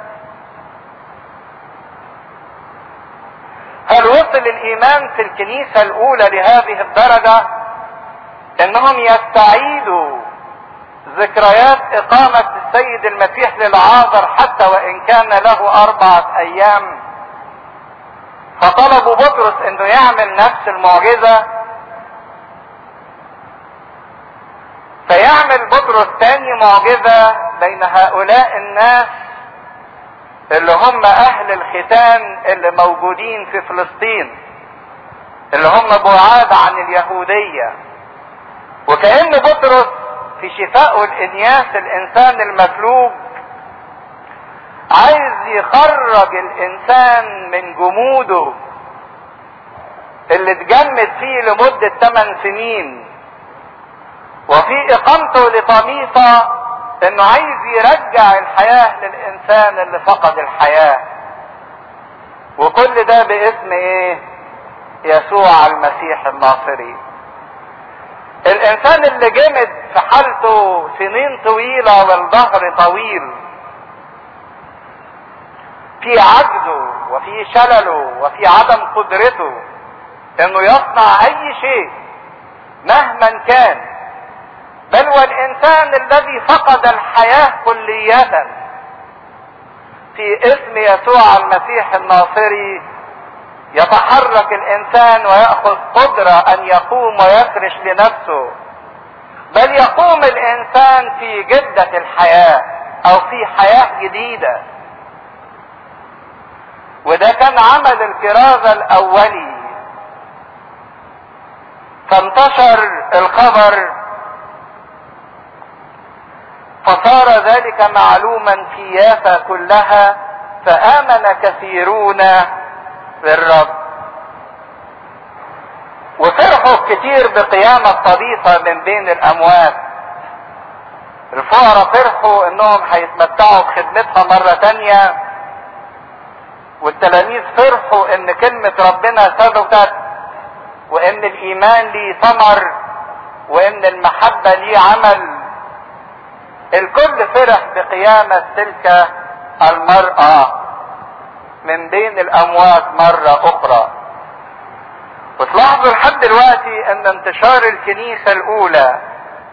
هل وصل الايمان في الكنيسة الاولى لهذه الدرجة انهم يستعيدوا ذكريات إقامة السيد المسيح للعازر حتى وإن كان له أربعة أيام فطلبوا بطرس إنه يعمل نفس المعجزة فيعمل بطرس تاني معجزة بين هؤلاء الناس اللي هم أهل الختان اللي موجودين في فلسطين اللي هم بعاد عن اليهودية وكأن بطرس في شفائه الانياس الانسان المفلوج عايز يخرج الانسان من جموده اللي اتجمد فيه لمدة 8 سنين وفي اقامته لطميطة انه عايز يرجع الحياة للانسان اللي فقد الحياة وكل ده باسم ايه يسوع المسيح الناصري الانسان اللي جمد في حالته سنين طويلة والظهر طويل في عجزه وفي شلله وفي عدم قدرته انه يصنع اي شيء مهما كان بل والانسان الذي فقد الحياة كلية في اسم يسوع المسيح الناصري يتحرك الانسان ويأخذ قدرة ان يقوم ويفرش لنفسه بل يقوم الانسان في جدة الحياة او في حياة جديدة وده كان عمل الكرازة الاولي فانتشر الخبر فصار ذلك معلوما في يافا كلها فامن كثيرون بالرب وفرحوا كتير بقيامة طبيعة من بين الاموات الفقراء فرحوا انهم هيتمتعوا بخدمتها مرة تانية والتلاميذ فرحوا ان كلمة ربنا ثبتت وان الايمان ليه ثمر وان المحبة ليه عمل الكل فرح بقيامة تلك المرأة من بين الاموات مرة اخرى وتلاحظوا لحد دلوقتي ان انتشار الكنيسة الاولى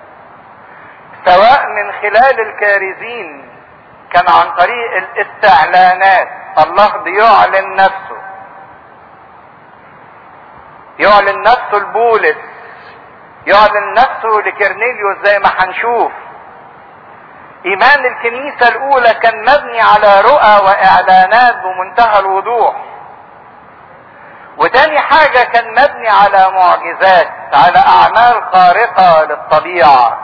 سواء من خلال الكارزين كان عن طريق الاستعلانات الله بيعلن نفسه يعلن نفسه لبولس يعلن نفسه لكرنيليوس زي ما هنشوف ايمان الكنيسة الاولى كان مبني على رؤى واعلانات بمنتهى الوضوح وتاني حاجة كان مبني على معجزات على اعمال خارقة للطبيعة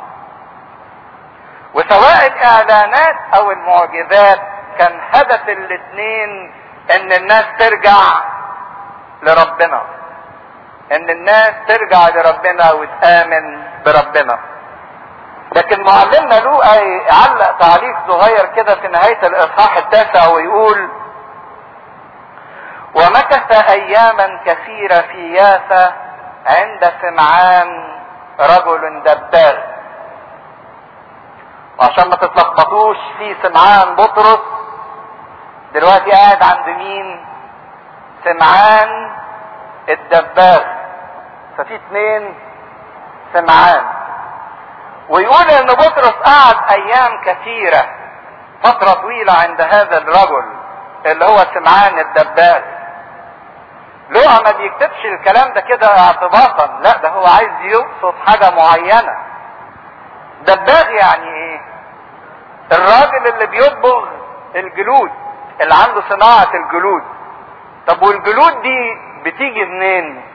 وسواء الاعلانات او المعجزات كان هدف الاتنين ان الناس ترجع لربنا ان الناس ترجع لربنا وتآمن بربنا لكن معلمنا لوقا يعلق تعليق صغير كده في نهاية الاصحاح التاسع ويقول ومكث اياما كثيرة في يافا عند سمعان رجل دباغ وعشان ما تتلخبطوش في سمعان بطرس دلوقتي قاعد عند مين سمعان الدباغ ففي اتنين سمعان ويقول ان بطرس قعد ايام كثيرة فترة طويلة عند هذا الرجل اللي هو سمعان الدباغ لوقا ما بيكتبش الكلام ده كده اعتباطا لا ده هو عايز يقصد حاجة معينة دباغ يعني ايه الراجل اللي بيطبغ الجلود اللي عنده صناعة الجلود طب والجلود دي بتيجي منين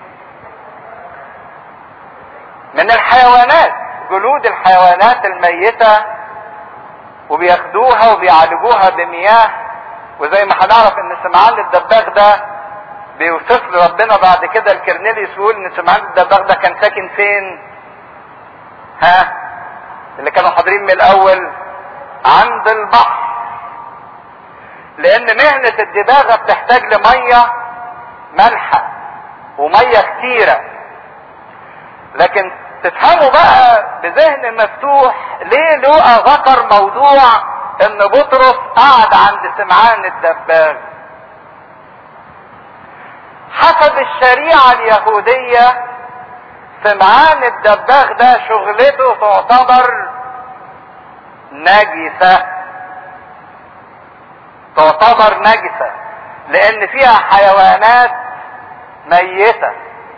من الحيوانات جلود الحيوانات الميتة وبياخدوها وبيعالجوها بمياه وزي ما هنعرف ان سمعان الدباغ ده بيوصف لربنا بعد كده الكرنيليوس يقول ان سمعان الدباغ ده كان ساكن فين ها اللي كانوا حاضرين من الاول عند البحر لان مهنة الدباغة بتحتاج لمية مالحة ومية كتيرة لكن تفهموا بقى بذهن مفتوح ليه لوقا ذكر موضوع ان بطرس قعد عند سمعان الدباغ حسب الشريعة اليهودية سمعان الدباغ ده شغلته تعتبر نجسة تعتبر نجسة لان فيها حيوانات ميتة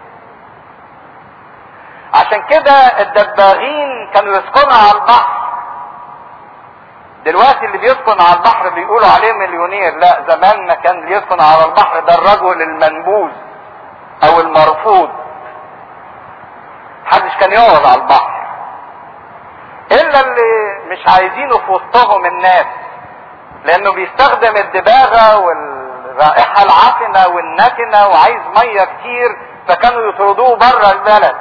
عشان كده الدباغين كانوا يسكنوا على البحر دلوقتي اللي بيسكن على البحر بيقولوا عليه مليونير لا زمان ما كان اللي يسكن على البحر ده الرجل المنبوذ او المرفوض محدش كان يقعد على البحر الا اللي مش عايزينه في وسطهم الناس لانه بيستخدم الدباغة والرائحة العفنة والنتنة وعايز مية كتير فكانوا يطردوه بره البلد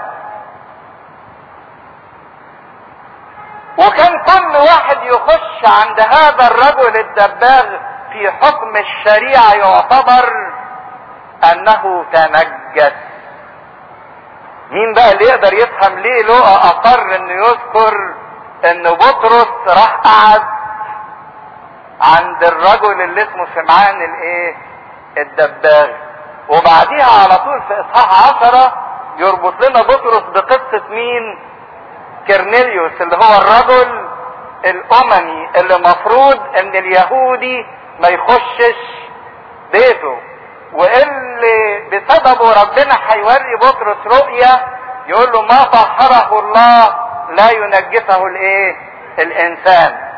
وكان كل واحد يخش عند هذا الرجل الدباغ في حكم الشريعة يعتبر انه تنجس مين بقى اللي يقدر يفهم ليه لقى اقر انه يذكر ان بطرس راح قعد عند الرجل اللي اسمه سمعان الايه الدباغ وبعديها على طول في اصحاح عشرة يربط لنا بطرس بقصة مين كرنيليوس اللي هو الرجل الاممي اللي مفروض ان اليهودي ما يخشش بيته واللي بسببه ربنا هيوري بطرس رؤية يقول له ما طهره الله لا ينجسه الايه الانسان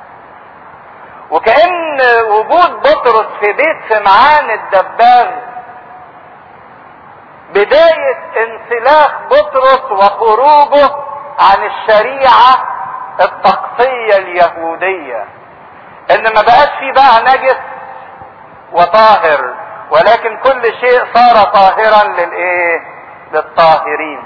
وكأن وجود بطرس في بيت سمعان الدباغ بداية انسلاخ بطرس وخروجه عن الشريعة التقصية اليهودية ان ما بقاش في بقى نجس وطاهر ولكن كل شيء صار طاهرا للايه للطاهرين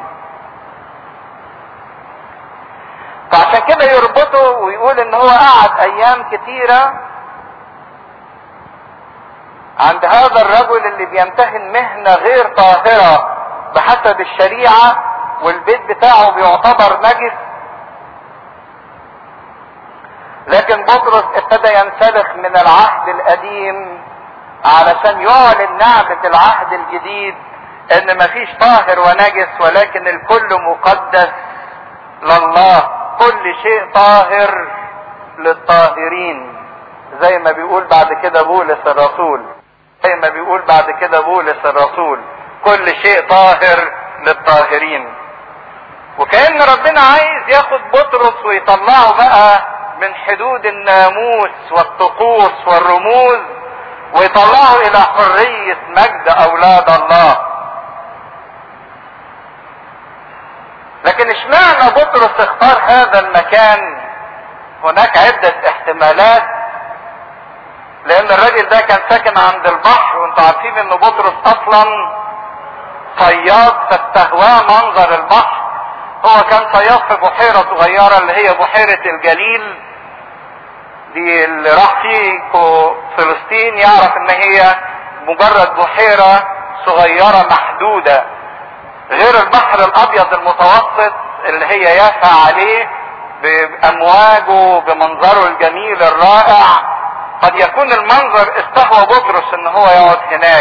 فعشان كده يربطه ويقول ان هو قعد ايام كتيرة عند هذا الرجل اللي بيمتهن مهنة غير طاهرة بحسب الشريعة والبيت بتاعه بيعتبر نجس لكن بطرس ابتدى ينسلخ من العهد القديم علشان يعلن نعمة العهد الجديد ان مفيش طاهر ونجس ولكن الكل مقدس لله كل شيء طاهر للطاهرين زي ما بيقول بعد كده بولس الرسول زي ما بيقول بعد كده بولس الرسول كل شيء طاهر للطاهرين وكأن ربنا عايز ياخد بطرس ويطلعه بقى من حدود الناموس والطقوس والرموز ويطلعه الى حرية مجد اولاد الله لكن اشمعنى بطرس اختار هذا المكان هناك عدة احتمالات لان الراجل ده كان ساكن عند البحر وانتوا عارفين ان بطرس اصلا صياد فاستهواه منظر البحر هو كان صياد في بحيرة صغيرة اللي هي بحيرة الجليل دي اللي راح فيه فلسطين يعرف ان هي مجرد بحيرة صغيرة محدودة غير البحر الابيض المتوسط اللي هي يافع عليه بامواجه بمنظره الجميل الرائع قد يكون المنظر استهوى بطرس ان هو يقعد هناك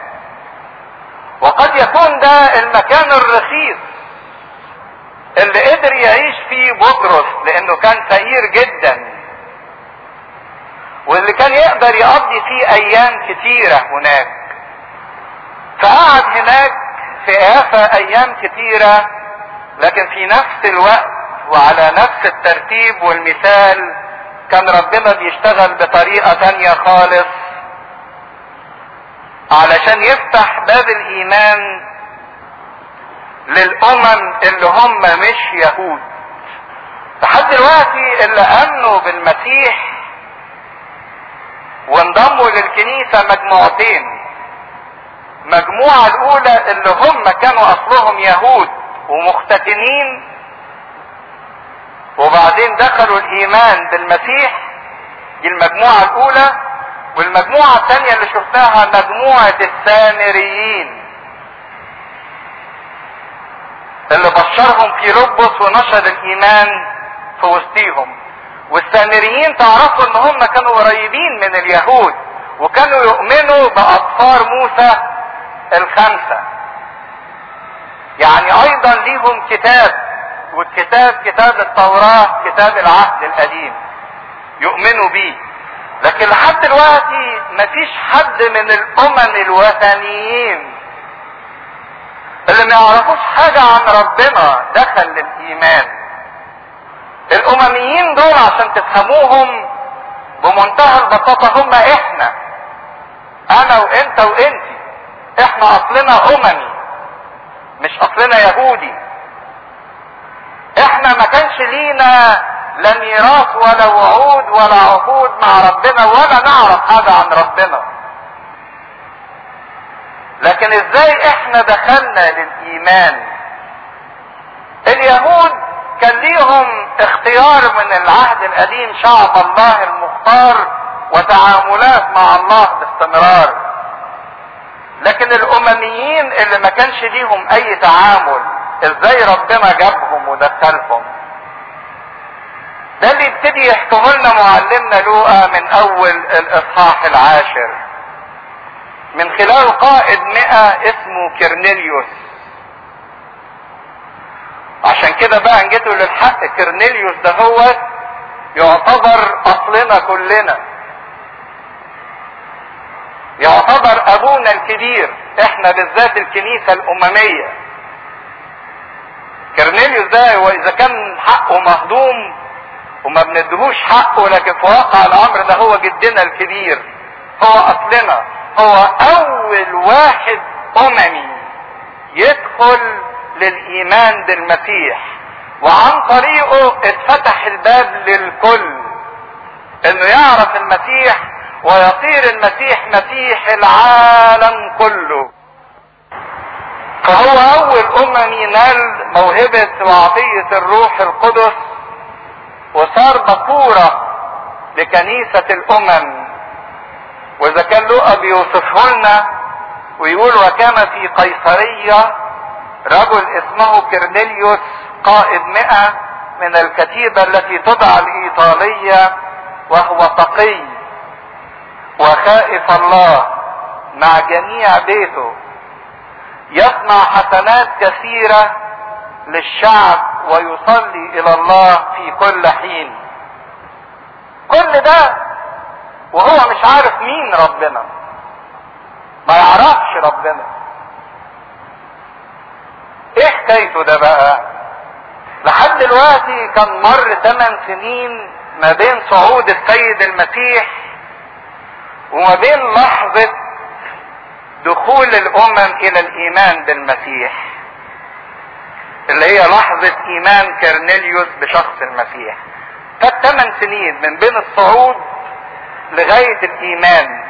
وقد يكون ده المكان الرخيص اللي قدر يعيش فيه بطرس لانه كان فقير جدا واللي كان يقدر يقضي فيه ايام كتيرة هناك فقعد هناك في آفة ايام كتيرة لكن في نفس الوقت وعلى نفس الترتيب والمثال كان ربنا بيشتغل بطريقة تانية خالص علشان يفتح باب الايمان للامم اللي هم مش يهود لحد دلوقتي اللي امنوا بالمسيح وانضموا للكنيسة مجموعتين مجموعة الاولى اللي هم كانوا اصلهم يهود ومختتنين وبعدين دخلوا الايمان بالمسيح دي المجموعة الاولى والمجموعة الثانية اللي شفناها مجموعة السامريين اللي بشرهم في ربس ونشر الايمان في وسطيهم والسامريين تعرفوا ان هم كانوا قريبين من اليهود وكانوا يؤمنوا باطفار موسى الخمسة يعني ايضا ليهم كتاب والكتاب كتاب التوراة كتاب العهد القديم يؤمنوا بيه لكن لحد دلوقتي مفيش حد من الامم الوثنيين اللي ما يعرفوش حاجة عن ربنا دخل للايمان الامميين دول عشان تفهموهم بمنتهى البساطة هم احنا انا وانت وانت احنا اصلنا اممي مش اصلنا يهودي احنا ما كانش لينا لا ميراث ولا وعود ولا عهود مع ربنا ولا نعرف حاجة عن ربنا لكن ازاي احنا دخلنا للايمان اليهود كان ليهم اختيار من العهد القديم شعب الله المختار وتعاملات مع الله باستمرار لكن الامميين اللي ما كانش ليهم اي تعامل ازاي ربنا جابهم ودخلهم ده اللي يبتدي يحكمه لنا معلمنا لوقا من اول الاصحاح العاشر من خلال قائد مئة اسمه كرنيليوس عشان كده بقى جيتوا للحق كرنيليوس ده هو يعتبر اصلنا كلنا يعتبر ابونا الكبير احنا بالذات الكنيسة الاممية كرنيليوس ده هو اذا كان حقه مهضوم وما بندهوش حقه لكن في واقع الامر ده هو جدنا الكبير هو اصلنا هو اول واحد اممي يدخل للايمان بالمسيح وعن طريقه اتفتح الباب للكل انه يعرف المسيح ويصير المسيح مسيح العالم كله فهو اول اممي نال موهبة وعطية الروح القدس وصار بكورة لكنيسة الامم واذا كان لوقا بيوصفه لنا ويقول وكان في قيصرية رجل اسمه كرنيليوس قائد مئة من الكتيبة التي تدعى الايطالية وهو تقي وخائف الله مع جميع بيته يصنع حسنات كثيرة للشعب ويصلي الى الله في كل حين كل ده وهو مش عارف مين ربنا ما يعرفش ربنا ايه حكايته ده بقى لحد دلوقتي كان مر 8 سنين ما بين صعود السيد المسيح وما بين لحظة دخول الامم الى الايمان بالمسيح اللي هي لحظة ايمان كرنيليوس بشخص المسيح فات 8 سنين من بين الصعود لغاية الايمان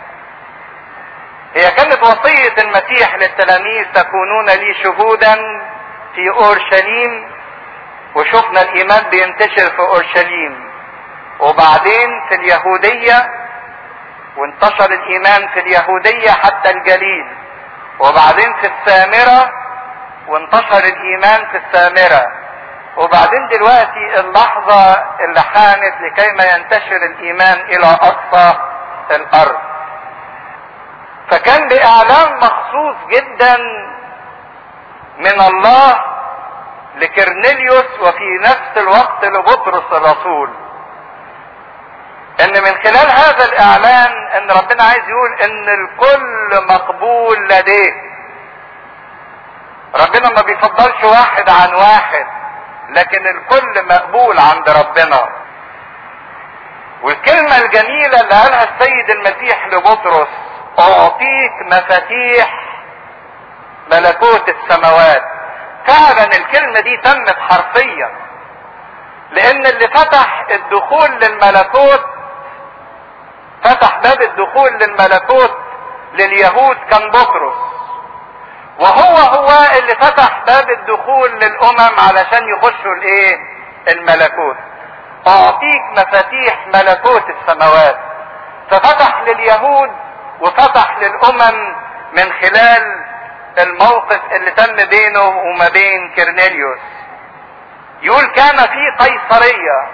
هي كانت وصية المسيح للتلاميذ تكونون لي شهودا في اورشليم وشفنا الايمان بينتشر في اورشليم وبعدين في اليهودية وانتشر الايمان في اليهودية حتى الجليل وبعدين في السامرة وانتشر الايمان في السامرة وبعدين دلوقتي اللحظة اللي حانت لكي ما ينتشر الايمان الى اقصى الارض فكان باعلان مخصوص جدا من الله لكرنيليوس وفي نفس الوقت لبطرس الرسول ان من خلال هذا الاعلان ان ربنا عايز يقول ان الكل مقبول لديه ربنا ما بيفضلش واحد عن واحد لكن الكل مقبول عند ربنا والكلمة الجميلة اللي قالها السيد المسيح لبطرس اعطيك مفاتيح ملكوت السماوات فعلا الكلمة دي تمت حرفيا لان اللي فتح الدخول للملكوت فتح باب الدخول للملكوت لليهود كان بطرس وهو هو اللي فتح باب الدخول للامم علشان يخشوا الايه الملكوت اعطيك مفاتيح ملكوت السماوات ففتح لليهود وفتح للامم من خلال الموقف اللي تم بينه وما بين كرنيليوس يقول كان في قيصرية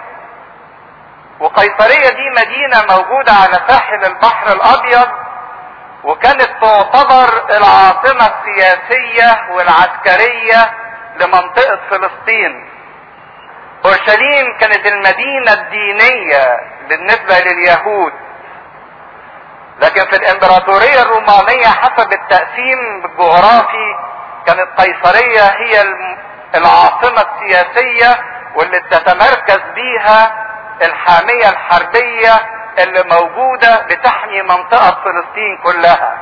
وقيصرية دي مدينة موجودة على ساحل البحر الابيض وكانت تعتبر العاصمة السياسية والعسكرية لمنطقة فلسطين اورشليم كانت المدينة الدينية بالنسبة لليهود لكن في الامبراطورية الرومانية حسب التقسيم الجغرافي كانت قيصرية هي العاصمة السياسية واللي بتتمركز بيها الحامية الحربية اللي موجودة بتحمي منطقة فلسطين كلها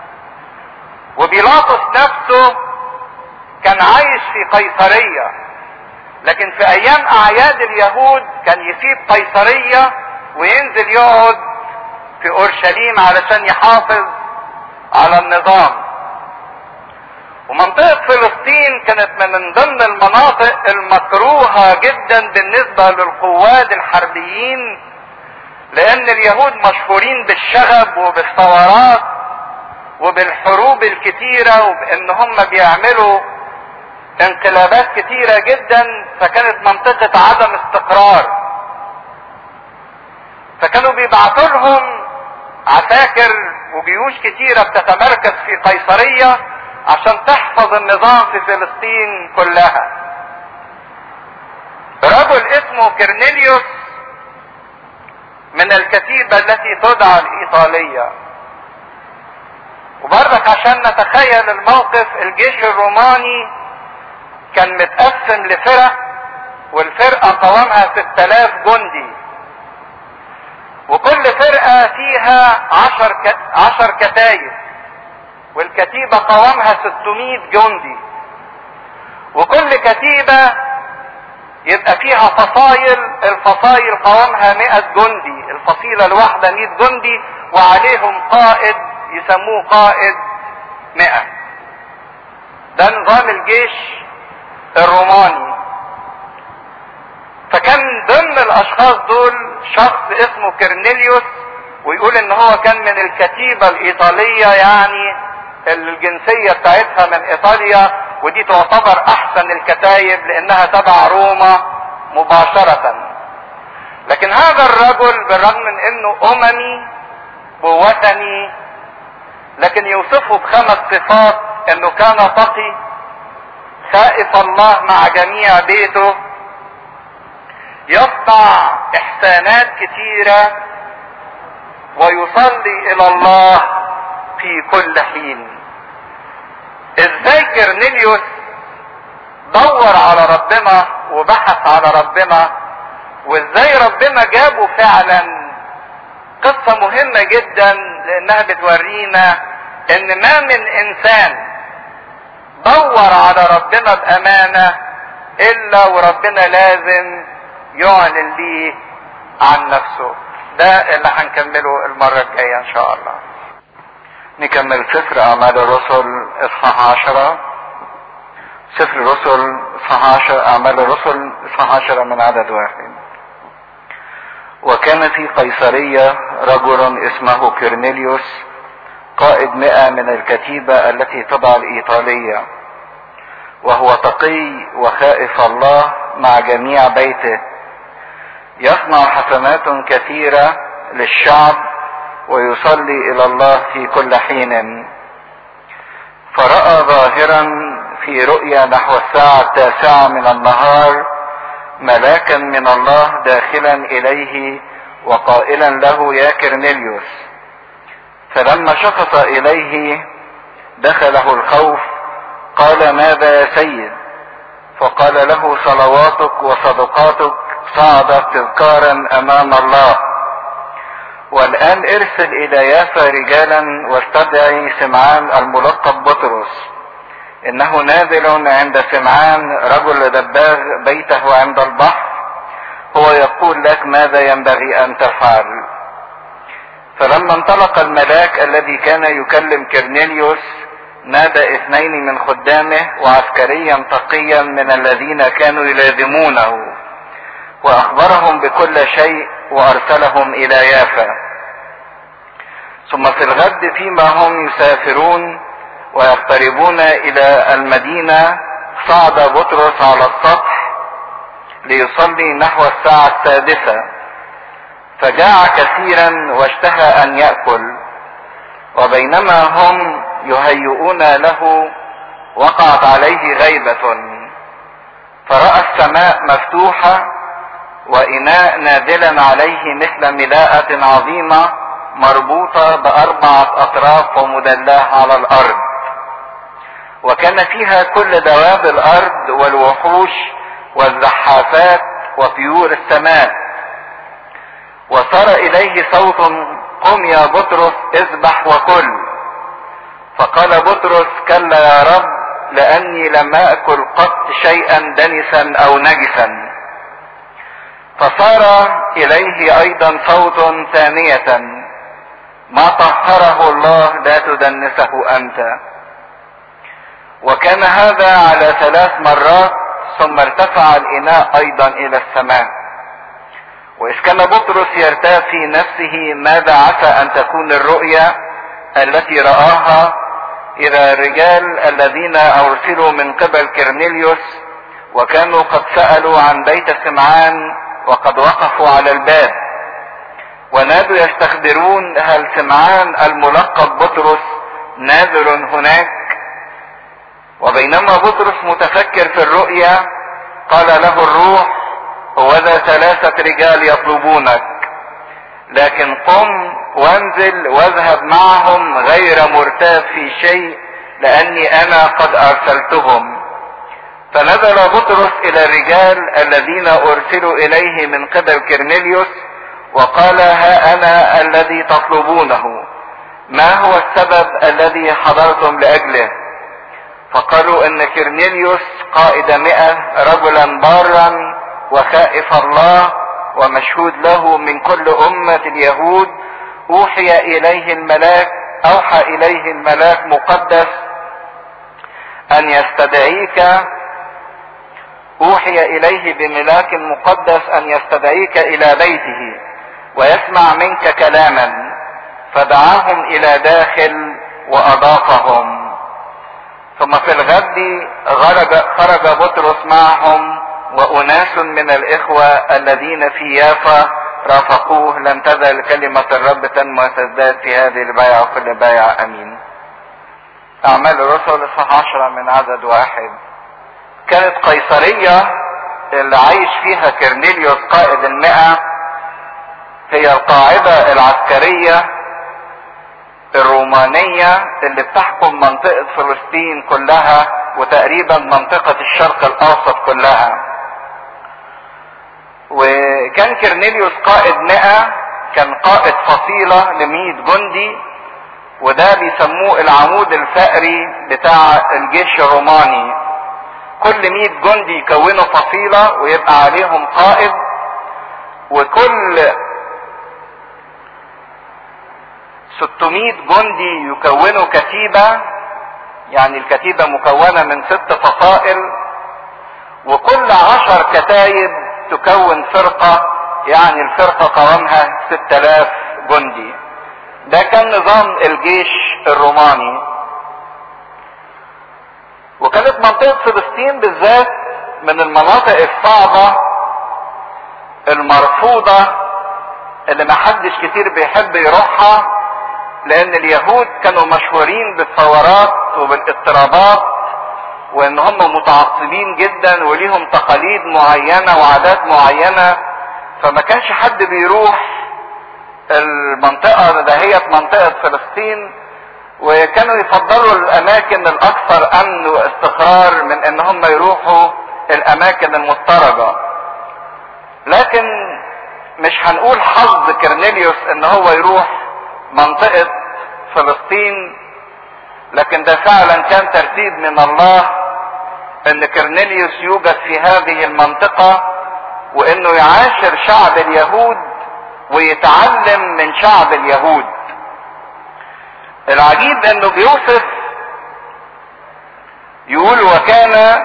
وبيلاطس نفسه كان عايش في قيصرية لكن في ايام اعياد اليهود كان يسيب قيصرية وينزل يقعد في اورشليم علشان يحافظ على النظام ومنطقة فلسطين كانت من ضمن المناطق المكروهة جدا بالنسبة للقواد الحربيين لان اليهود مشهورين بالشغب وبالثورات وبالحروب الكتيرة وبان هم بيعملوا انقلابات كتيرة جدا فكانت منطقة عدم استقرار فكانوا بيبعتوا لهم عساكر وجيوش كتيرة بتتمركز في قيصرية عشان تحفظ النظام في فلسطين كلها رجل اسمه كرنيليوس من الكتيبة التي تدعى الإيطالية وبرضك عشان نتخيل الموقف الجيش الروماني كان متقسم لفرق والفرقة قوامها 6000 جندي وكل فرقة فيها عشر, ك... عشر كتايب والكتيبة قوامها 600 جندي وكل كتيبة يبقى فيها فصايل الفصايل قوامها 100 جندي الفصيلة الواحدة 100 جندي وعليهم قائد يسموه قائد 100 ده نظام الجيش الروماني فكان ضمن الاشخاص دول شخص اسمه كرنيليوس ويقول ان هو كان من الكتيبة الايطالية يعني الجنسية بتاعتها من ايطاليا ودي تعتبر احسن الكتايب لانها تبع روما مباشرة لكن هذا الرجل بالرغم من انه اممي ووثني لكن يوصفه بخمس صفات انه كان تقي خائف الله مع جميع بيته يصنع احسانات كتيرة ويصلي الى الله في كل حين ازاي كرنيليوس دور على ربنا وبحث على ربنا وازاي ربنا جابه فعلا قصة مهمة جدا لانها بتورينا ان ما من انسان دور على ربنا بامانة الا وربنا لازم يعلن ليه عن نفسه ده اللي هنكمله المرة الجاية ان شاء الله نكمل سفر اعمال الرسل اصحاح عشرة سفر الرسل اصحاح عشرة اعمال الرسل اصحاح عشرة من عدد واحد وكان في قيصرية رجل اسمه كرنيليوس قائد مئة من الكتيبة التي تضع الإيطالية وهو تقي وخائف الله مع جميع بيته يصنع حسنات كثيرة للشعب ويصلي إلى الله في كل حين فرأى ظاهرا في رؤيا نحو الساعة التاسعة من النهار ملاكا من الله داخلا إليه وقائلا له يا كرنيليوس فلما شخص إليه دخله الخوف قال ماذا يا سيد فقال له صلواتك وصدقاتك صعدت تذكارا امام الله والان ارسل الى يافا رجالا واستدعي سمعان الملقب بطرس انه نازل عند سمعان رجل دباغ بيته عند البحر هو يقول لك ماذا ينبغي ان تفعل فلما انطلق الملاك الذي كان يكلم كرنيليوس نادى اثنين من خدامه وعسكريا تقيا من الذين كانوا يلازمونه واخبرهم بكل شيء وارسلهم الى يافا ثم في الغد فيما هم يسافرون ويقتربون الى المدينه صعد بطرس على السطح ليصلي نحو الساعه السادسه فجاع كثيرا واشتهى ان ياكل وبينما هم يهيئون له وقعت عليه غيبه فراى السماء مفتوحه وإناء نازلا عليه مثل ملاءة عظيمة مربوطة بأربعة أطراف ومدلاه على الأرض وكان فيها كل دواب الأرض والوحوش والزحافات وطيور السماء وصار إليه صوت قم يا بطرس اذبح وكل فقال بطرس كلا يا رب لأني لم أكل قط شيئا دنسا أو نجسا فصار اليه ايضا صوت ثانية ما طهره الله لا تدنسه انت وكان هذا على ثلاث مرات ثم ارتفع الاناء ايضا الى السماء واذ كان بطرس يرتاب في نفسه ماذا عسى ان تكون الرؤيا التي راها الى الرجال الذين ارسلوا من قبل كرنيليوس وكانوا قد سالوا عن بيت سمعان وقد وقفوا على الباب ونادوا يستخبرون هل سمعان الملقب بطرس نازل هناك وبينما بطرس متفكر في الرؤيا قال له الروح وذا ثلاثة رجال يطلبونك لكن قم وانزل واذهب معهم غير مرتاب في شيء لاني انا قد ارسلتهم فنزل بطرس الى الرجال الذين ارسلوا اليه من قبل كرنيليوس وقال ها انا الذي تطلبونه ما هو السبب الذي حضرتم لاجله فقالوا ان كرنيليوس قائد مئة رجلا بارا وخائف الله ومشهود له من كل امة اليهود اوحي اليه الملاك اوحى اليه الملاك مقدس ان يستدعيك اوحي اليه بملاك مقدس ان يستدعيك الى بيته ويسمع منك كلاما فدعاهم الى داخل واضافهم ثم في الغد خرج, خرج بطرس معهم واناس من الاخوة الذين في يافا رافقوه لم تزل كلمة الرب تنمو وتزداد في هذه البيعة وكل بيعة امين اعمال الرسل اصحاح عشرة من عدد واحد كانت قيصرية اللي عايش فيها كرنيليوس قائد المئة هي القاعدة العسكرية الرومانية اللي بتحكم منطقة فلسطين كلها وتقريبا منطقة الشرق الاوسط كلها وكان كرنيليوس قائد مئة كان قائد فصيلة لمية جندي وده بيسموه العمود الفقري بتاع الجيش الروماني كل مئة جندي يكونوا فصيلة ويبقى عليهم قائد وكل 600 جندي يكونوا كتيبة يعني الكتيبة مكونة من ست فصائل وكل عشر كتايب تكون فرقة يعني الفرقة قوامها 6000 جندي ده كان نظام الجيش الروماني وكانت منطقة فلسطين بالذات من المناطق الصعبة المرفوضة اللي محدش كتير بيحب يروحها لان اليهود كانوا مشهورين بالثورات وبالاضطرابات وان هم متعصبين جدا وليهم تقاليد معينة وعادات معينة فما كانش حد بيروح المنطقة دهيت منطقة فلسطين وكانوا يفضلوا الاماكن الاكثر امن واستقرار من ان هم يروحوا الاماكن المضطربة لكن مش هنقول حظ كرنيليوس ان هو يروح منطقة فلسطين لكن ده فعلا كان ترتيب من الله ان كرنيليوس يوجد في هذه المنطقة وانه يعاشر شعب اليهود ويتعلم من شعب اليهود العجيب انه بيوصف يقول وكان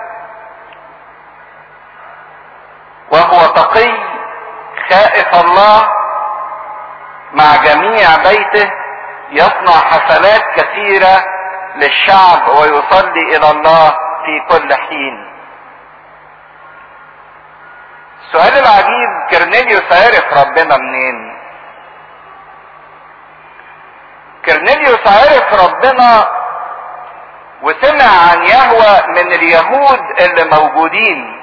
وهو تقي خائف الله مع جميع بيته يصنع حفلات كثيرة للشعب ويصلي الى الله في كل حين السؤال العجيب كرنيليوس عرف ربنا منين كرنيليوس عرف ربنا وسمع عن يهوى من اليهود اللي موجودين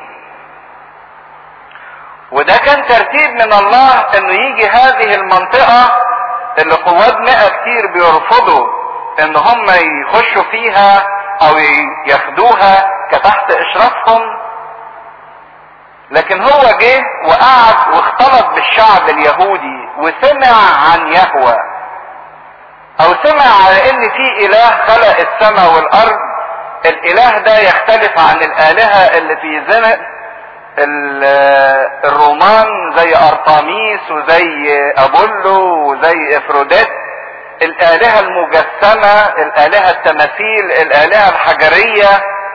وده كان ترتيب من الله انه يجي هذه المنطقة اللي قوات مئة كتير بيرفضوا ان هم يخشوا فيها او ياخدوها كتحت اشرافهم لكن هو جه وقعد واختلط بالشعب اليهودي وسمع عن يهوى او سمع على ان في اله خلق السماء والارض الاله ده يختلف عن الالهة اللي في زمن الرومان زي ارطاميس وزي ابولو وزي افروديت الالهة المجسمة الالهة التماثيل الالهة الحجرية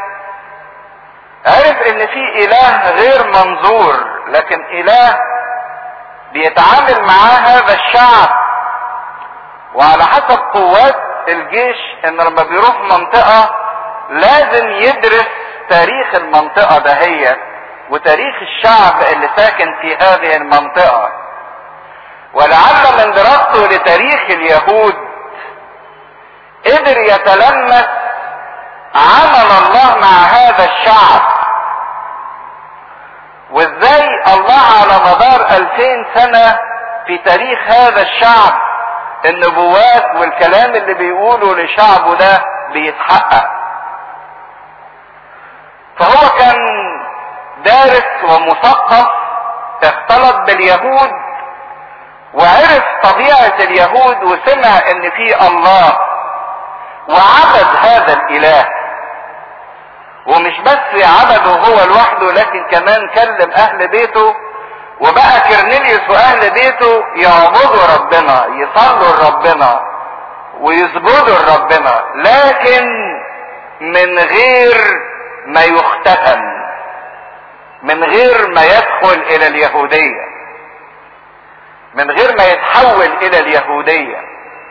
عرف ان في اله غير منظور لكن اله بيتعامل معاه هذا الشعب وعلى حسب قوات الجيش ان لما بيروح منطقة لازم يدرس تاريخ المنطقة دهيت وتاريخ الشعب اللي ساكن في هذه المنطقة ولعل من دراسته لتاريخ اليهود قدر يتلمس عمل الله مع هذا الشعب وازاي الله على مدار الفين سنة في تاريخ هذا الشعب النبوات والكلام اللي بيقوله لشعبه ده بيتحقق فهو كان دارس ومثقف اختلط باليهود وعرف طبيعة اليهود وسمع ان في الله وعبد هذا الاله ومش بس عبده هو لوحده لكن كمان كلم اهل بيته وبقى كرنيليوس واهل بيته يعبدوا ربنا يصلوا لربنا ويسجدوا لربنا لكن من غير ما يختتن من غير ما يدخل الى اليهودية من غير ما يتحول الى اليهودية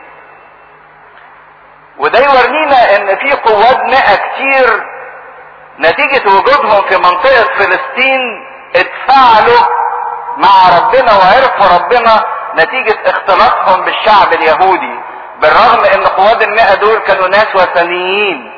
وده يورينا ان في قوات مئة كتير نتيجة وجودهم في منطقة فلسطين اتفاعلوا مع ربنا وعرفوا ربنا نتيجة اختلاطهم بالشعب اليهودي بالرغم ان قوات المئة دول كانوا ناس وثنيين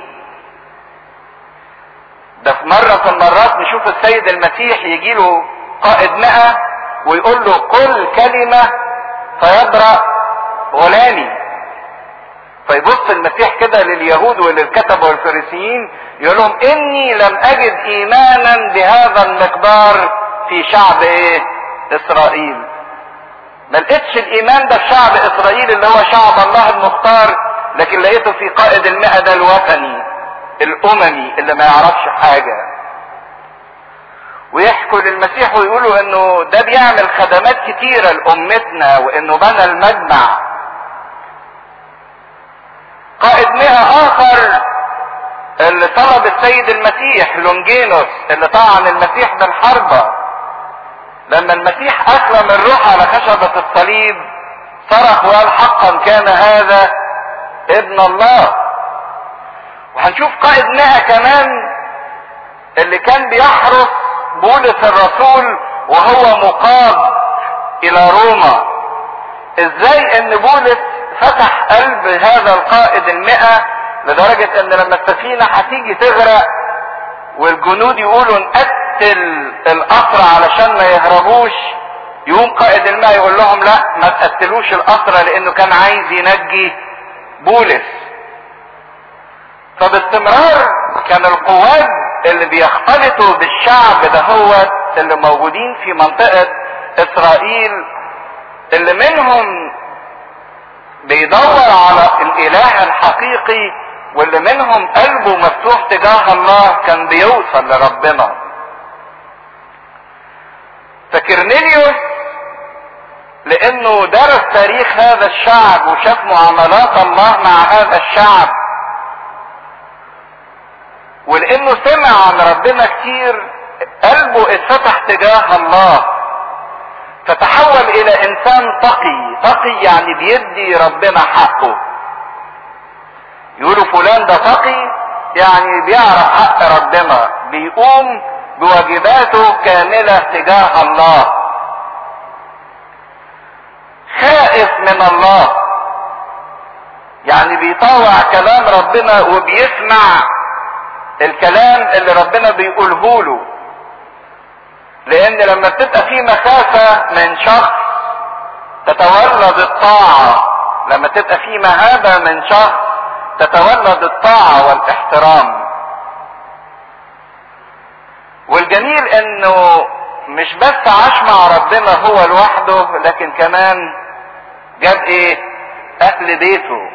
ده في مرة في المرات نشوف السيد المسيح يجي له قائد مئة ويقول له قل كلمة فيبرأ غلامي فيبص المسيح كده لليهود وللكتبة والفريسيين يقول لهم اني لم اجد ايمانا بهذا المقدار في شعب ايه اسرائيل ما لقيتش الايمان ده في شعب اسرائيل اللي هو شعب الله المختار لكن لقيته في قائد المئة ده الوثني الاممي اللي ما يعرفش حاجة ويحكوا للمسيح ويقولوا انه ده بيعمل خدمات كتيرة لامتنا وانه بنى المجمع قائد مئة اخر اللي طلب السيد المسيح لونجينوس اللي طعن المسيح بالحربة لما المسيح اسلم الروح على خشبة الصليب صرخ وقال حقا كان هذا ابن الله وهنشوف قائد مئة كمان اللي كان بيحرس بولس الرسول وهو مقام الى روما ازاي ان بولس فتح قلب هذا القائد المئة لدرجة ان لما السفينة هتيجي تغرق والجنود يقولوا نقتل القطر علشان ما يهربوش يقوم قائد الماء يقول لهم لا ما تقتلوش القطر لانه كان عايز ينجي بولس فباستمرار كان القوات اللي بيختلطوا بالشعب ده هو اللي موجودين في منطقة اسرائيل اللي منهم بيدور على الاله الحقيقي واللي منهم قلبه مفتوح تجاه الله كان بيوصل لربنا فكرنيليوس لانه درس تاريخ هذا الشعب وشاف معاملات الله مع هذا الشعب ولانه سمع عن ربنا كتير قلبه اتفتح تجاه الله فتحول الى انسان تقي تقي يعني بيدي ربنا حقه يقولوا فلان ده تقي يعني بيعرف حق ربنا بيقوم بواجباته كاملة تجاه الله خائف من الله يعني بيطاوع كلام ربنا وبيسمع الكلام اللي ربنا بيقوله له لان لما بتبقى في مخافة من شخص تتولد الطاعة لما تبقى في مهابة من شخص تتولد الطاعة والاحترام والجميل انه مش بس عاش مع ربنا هو لوحده لكن كمان جاب ايه اهل بيته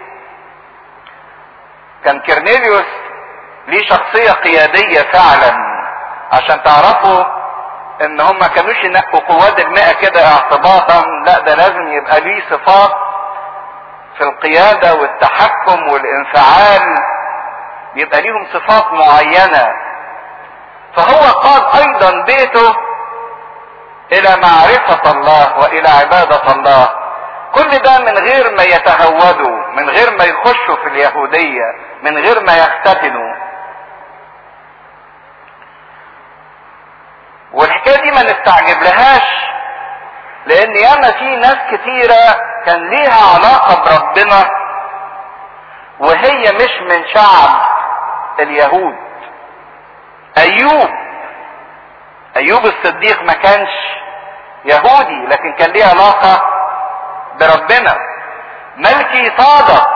كان كرنيليوس ليه شخصية قيادية فعلا عشان تعرفوا ان هم ما كانوش ينقوا قواد المئة كده اعتباطا لا ده لازم يبقى ليه صفات في القيادة والتحكم والانفعال يبقى ليهم صفات معينة فهو قاد ايضا بيته الى معرفة الله والى عبادة الله كل ده من غير ما يتهودوا من غير ما يخشوا في اليهودية من غير ما يختتنوا والحكاية دي ما نستعجب لهاش لان ياما في ناس كتيرة كان ليها علاقة بربنا وهي مش من شعب اليهود ايوب ايوب الصديق ما كانش يهودي لكن كان ليه علاقة بربنا ملكي صادق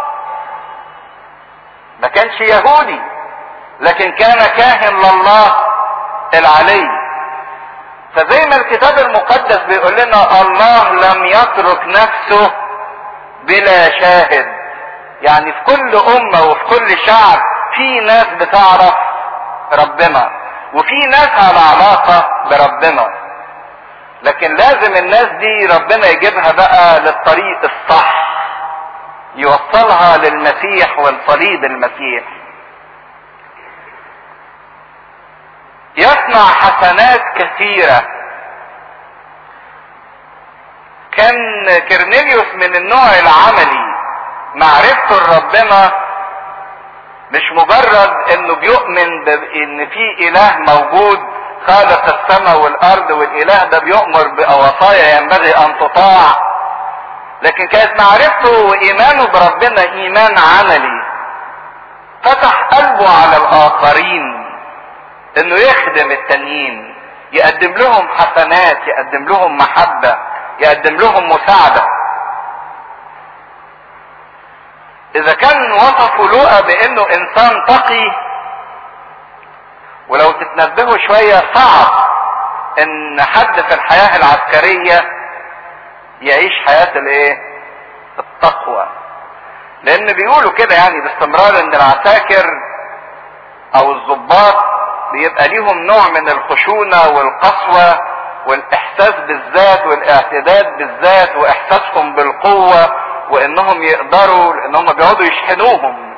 ما كانش يهودي لكن كان كاهن لله العلي فزي ما الكتاب المقدس بيقول لنا الله لم يترك نفسه بلا شاهد يعني في كل امة وفي كل شعب في ناس بتعرف ربنا وفي ناس على علاقة بربنا لكن لازم الناس دي ربنا يجيبها بقى للطريق الصح يوصلها للمسيح والصليب المسيح يصنع حسنات كثيرة كان كرنيليوس من النوع العملي معرفته لربنا مش مجرد انه بيؤمن بان في اله موجود خالق السماء والارض والاله ده بيؤمر بوصايا ينبغي ان تطاع لكن كانت معرفته وايمانه بربنا ايمان عملي فتح قلبه على الاخرين انه يخدم التانيين يقدم لهم حسنات يقدم لهم محبة يقدم لهم مساعدة اذا كان وصفوا لوقا بانه انسان تقي ولو تتنبهوا شوية صعب ان حد في الحياة العسكرية يعيش حياة الايه التقوى لان بيقولوا كده يعني باستمرار ان العساكر او الضباط بيبقى ليهم نوع من الخشونة والقسوة والاحساس بالذات والاعتداد بالذات واحساسهم بالقوة وانهم يقدروا لانهم بيقعدوا يشحنوهم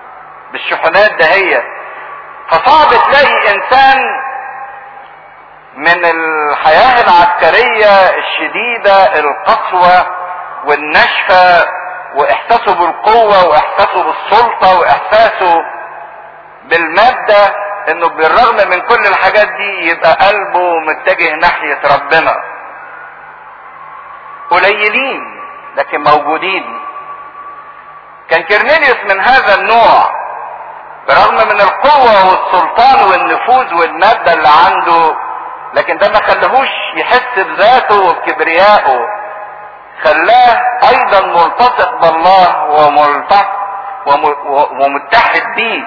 بالشحنات دهيت فصعب تلاقي انسان من الحياة العسكرية الشديدة القسوة والنشفة واحساسه بالقوة واحساسه بالسلطة واحساسه بالمادة انه بالرغم من كل الحاجات دي يبقى قلبه متجه ناحية ربنا قليلين لكن موجودين كان كرنيليوس من هذا النوع برغم من القوة والسلطان والنفوذ والمادة اللي عنده لكن ده ما خلهوش يحس بذاته وبكبريائه خلاه ايضا ملتصق بالله وملتصق ومتحد بيه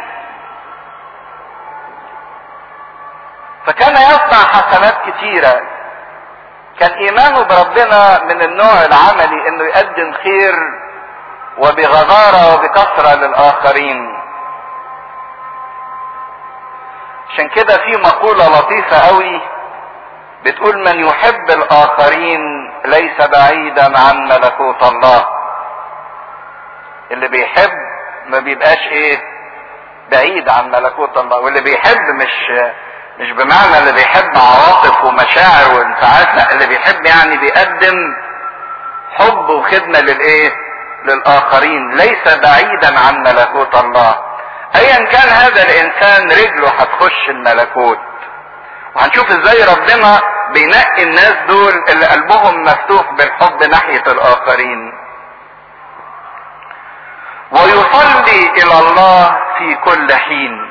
فكان يصنع حسنات كتيرة كان ايمانه بربنا من النوع العملي انه يقدم خير وبغزارة وبكثرة للاخرين عشان كده في مقولة لطيفة قوي بتقول من يحب الاخرين ليس بعيدا عن ملكوت الله اللي بيحب ما بيبقاش ايه بعيد عن ملكوت الله واللي بيحب مش مش بمعنى اللي بيحب عواطف ومشاعر وانفعالات لا اللي بيحب يعني بيقدم حب وخدمة للايه للاخرين ليس بعيدا عن ملكوت الله ايا كان هذا الانسان رجله هتخش الملكوت وهنشوف ازاي ربنا بينقي الناس دول اللي قلبهم مفتوح بالحب ناحية الاخرين ويصلي الى الله في كل حين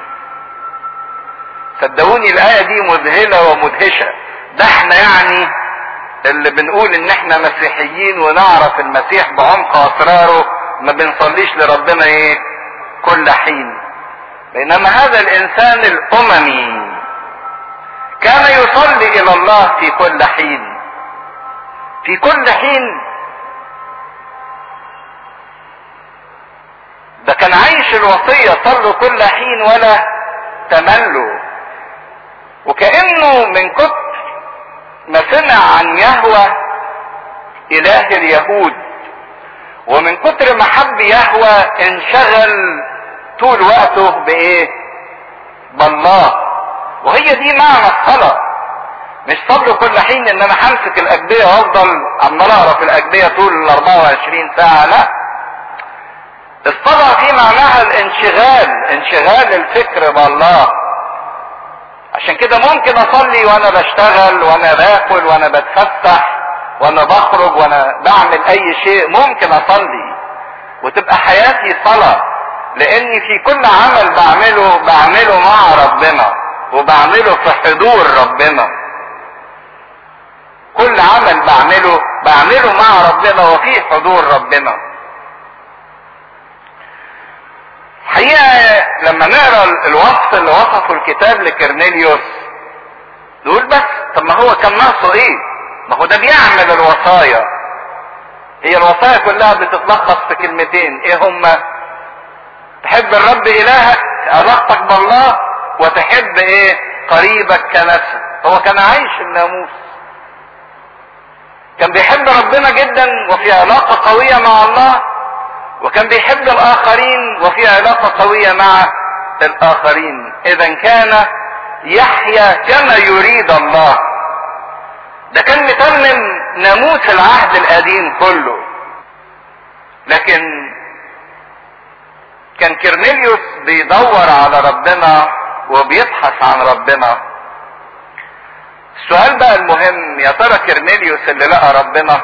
صدقوني الايه دي مذهله ومدهشه ده احنا يعني اللي بنقول ان احنا مسيحيين ونعرف المسيح بعمق اسراره ما بنصليش لربنا ايه كل حين بينما هذا الانسان الاممي كان يصلي الى الله في كل حين في كل حين ده كان عايش الوصيه صلوا كل حين ولا تملوا وكأنه من كتر ما سمع عن يهوى إله اليهود ومن كتر ما حب يهوى انشغل طول وقته بإيه؟ بالله وهي دي معنى الصلاة مش صبر كل حين ان انا همسك الاجبية وافضل عمال اقرا في الاجبية طول ال 24 ساعة لا الصلاة في معناها الانشغال انشغال الفكر بالله عشان كده ممكن اصلي وانا بشتغل وانا باكل وانا بتفسح وانا بخرج وانا بعمل اي شيء ممكن اصلي وتبقى حياتي صلاة لاني في كل عمل بعمله بعمله مع ربنا وبعمله في حضور ربنا كل عمل بعمله بعمله مع ربنا وفي حضور ربنا الحقيقة لما نقرا الوصف اللي وصفه الكتاب لكرنيليوس نقول بس طب ما هو كان ناقصه ايه؟ ما هو ده بيعمل الوصايا هي الوصايا كلها بتتلخص في كلمتين ايه هما؟ تحب الرب الهك علاقتك بالله وتحب ايه؟ قريبك كنفسك هو كان عايش الناموس كان بيحب ربنا جدا وفي علاقة قوية مع الله وكان بيحب الاخرين وفي علاقة قوية مع الاخرين اذا كان يحيا كما يريد الله ده كان متمم ناموس العهد القديم كله لكن كان كرنيليوس بيدور على ربنا وبيبحث عن ربنا السؤال بقى المهم يا ترى كرنيليوس اللي لقى ربنا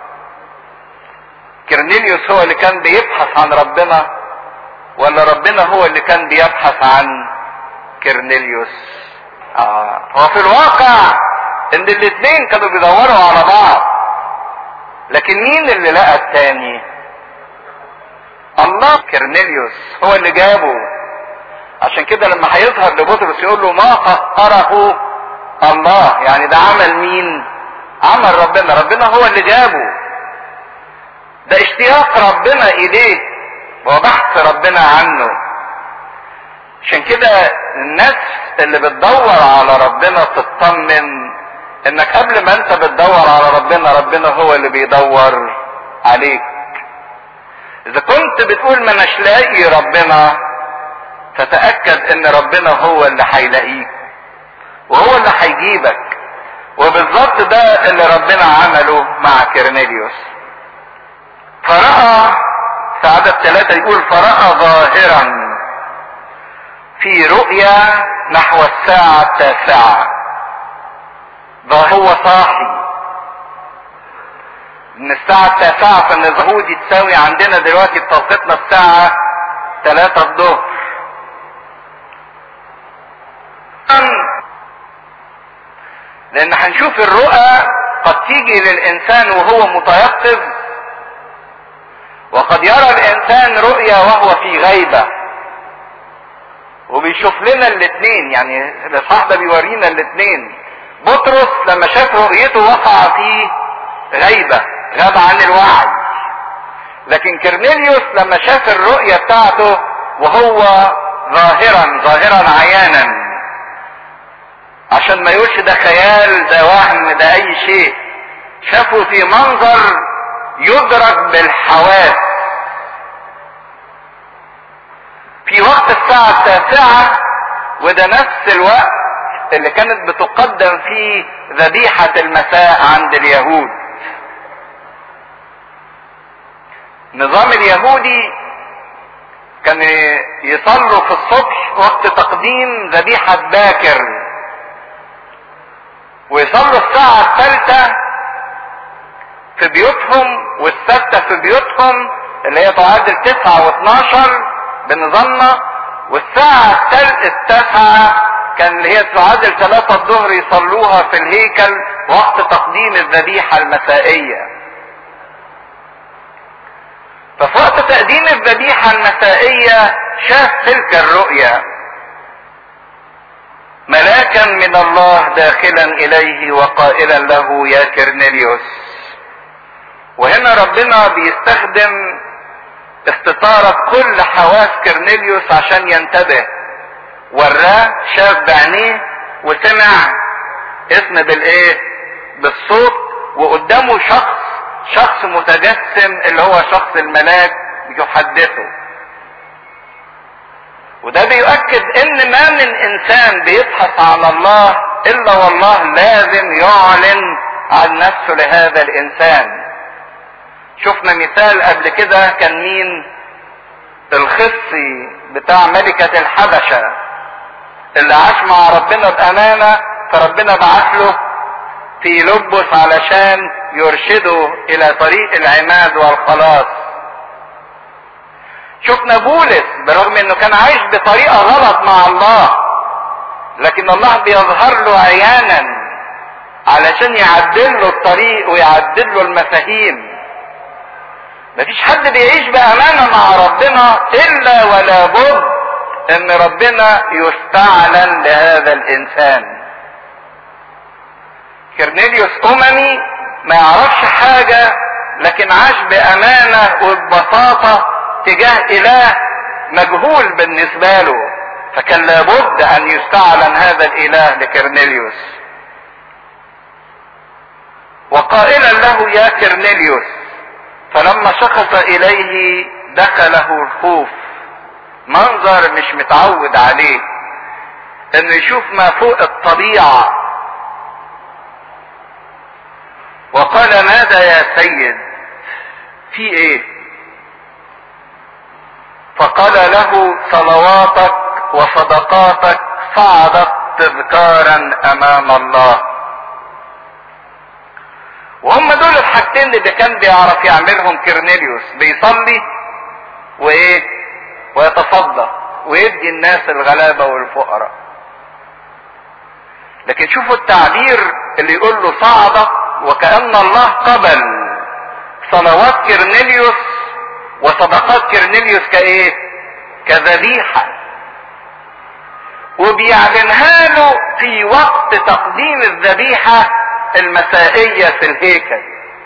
كرنيليوس هو اللي كان بيبحث عن ربنا ولا ربنا هو اللي كان بيبحث عن كرنيليوس آه. هو في الواقع ان الاثنين كانوا بيدوروا على بعض لكن مين اللي لقى التاني الله كرنيليوس هو اللي جابه عشان كده لما هيظهر لبطرس يقول له ما قهره الله يعني ده عمل مين عمل ربنا ربنا هو اللي جابه ده اشتياق ربنا اليه وبحث ربنا عنه عشان كده الناس اللي بتدور على ربنا تطمن انك قبل ما انت بتدور على ربنا ربنا هو اللي بيدور عليك اذا كنت بتقول ما اناش لاقي ربنا فتأكد ان ربنا هو اللي هيلاقيك وهو اللي هيجيبك وبالظبط ده اللي ربنا عمله مع كرنيليوس فرأى في عدد ثلاثة يقول فرأى ظاهرا في رؤيا نحو الساعة التاسعة هو صاحي من الساعة التاسعة في النزهود تساوي عندنا دلوقتي بتوقيتنا الساعة ثلاثة الظهر لان هنشوف الرؤى قد تيجي للانسان وهو متيقظ وقد يرى الانسان رؤيا وهو في غيبة وبيشوف لنا الاثنين يعني الاصحاح ده بيورينا الاثنين بطرس لما شاف رؤيته وقع في غيبة غاب عن الوعي لكن كرنيليوس لما شاف الرؤية بتاعته وهو ظاهرا ظاهرا عيانا عشان ما يقولش ده خيال ده وهم ده اي شيء شافه في منظر يدرك بالحواس في وقت الساعة التاسعة وده نفس الوقت اللي كانت بتقدم فيه ذبيحة المساء عند اليهود نظام اليهودي كان يصلوا في الصبح وقت تقديم ذبيحة باكر ويصلوا الساعة الثالثة في بيوتهم والستة في بيوتهم اللي هي تعادل تسعة واثناشر بنظامنا والساعة التاسعة كان اللي هي تعادل ثلاثة الظهر يصلوها في الهيكل وقت تقديم الذبيحة المسائية ففي وقت تقديم الذبيحة المسائية شاف تلك الرؤيا ملاكا من الله داخلا اليه وقائلا له يا كرنيليوس وهنا ربنا بيستخدم استطارة كل حواس كرنيليوس عشان ينتبه وراه شاف بعينيه وسمع اسم بالايه بالصوت وقدامه شخص شخص متجسم اللي هو شخص الملاك يحدثه وده بيؤكد ان ما من انسان بيبحث عن الله الا والله لازم يعلن عن نفسه لهذا الانسان شفنا مثال قبل كده كان مين الخصي بتاع ملكة الحبشة اللي عاش مع ربنا بامانة فربنا بعت له في لبس علشان يرشده الى طريق العماد والخلاص شفنا بولس برغم انه كان عايش بطريقة غلط مع الله لكن الله بيظهر له عيانا علشان يعدل له الطريق ويعدل له المفاهيم مفيش حد بيعيش بامانة مع ربنا الا ولا بد ان ربنا يستعلن لهذا الانسان كرنيليوس اممي ما يعرفش حاجة لكن عاش بامانة وببساطة تجاه اله مجهول بالنسبة له فكان لابد ان يستعلن هذا الاله لكرنيليوس وقائلا له يا كرنيليوس فلما شخص اليه دخله الخوف منظر مش متعود عليه انه يشوف ما فوق الطبيعة وقال ماذا يا سيد في ايه فقال له صلواتك وصدقاتك صعدت تذكارا امام الله وهم دول الحاجتين اللي كان بيعرف يعملهم كرنيليوس بيصلي وايه ويتصدق ويدي الناس الغلابه والفقراء لكن شوفوا التعبير اللي يقول له صعدت وكأن الله قبل صلوات كرنيليوس وصدقات كرنيليوس كايه كذبيحة وبيعلنها له في وقت تقديم الذبيحة المسائية في الهيكل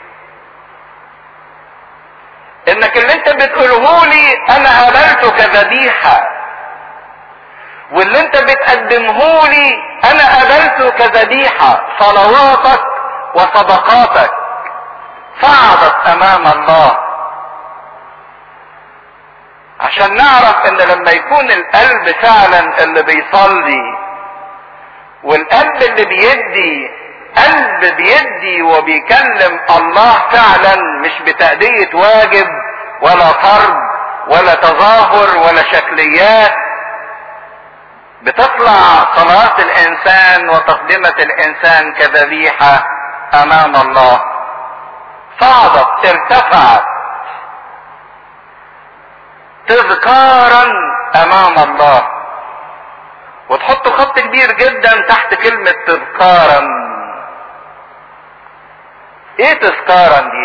انك اللي انت بتقوله لي انا قبلته كذبيحة واللي انت بتقدمه لي انا قبلته كذبيحة صلواتك وصدقاتك صعدت امام الله عشان نعرف ان لما يكون القلب فعلا اللي بيصلي والقلب اللي بيدي قلب بيدي وبيكلم الله فعلا مش بتأدية واجب ولا فرض ولا تظاهر ولا شكليات بتطلع صلاة الانسان وتقدمة الانسان كذبيحة امام الله صعدت ارتفعت تذكارا امام الله وتحط خط كبير جدا تحت كلمة تذكارا ايه تذكارا دي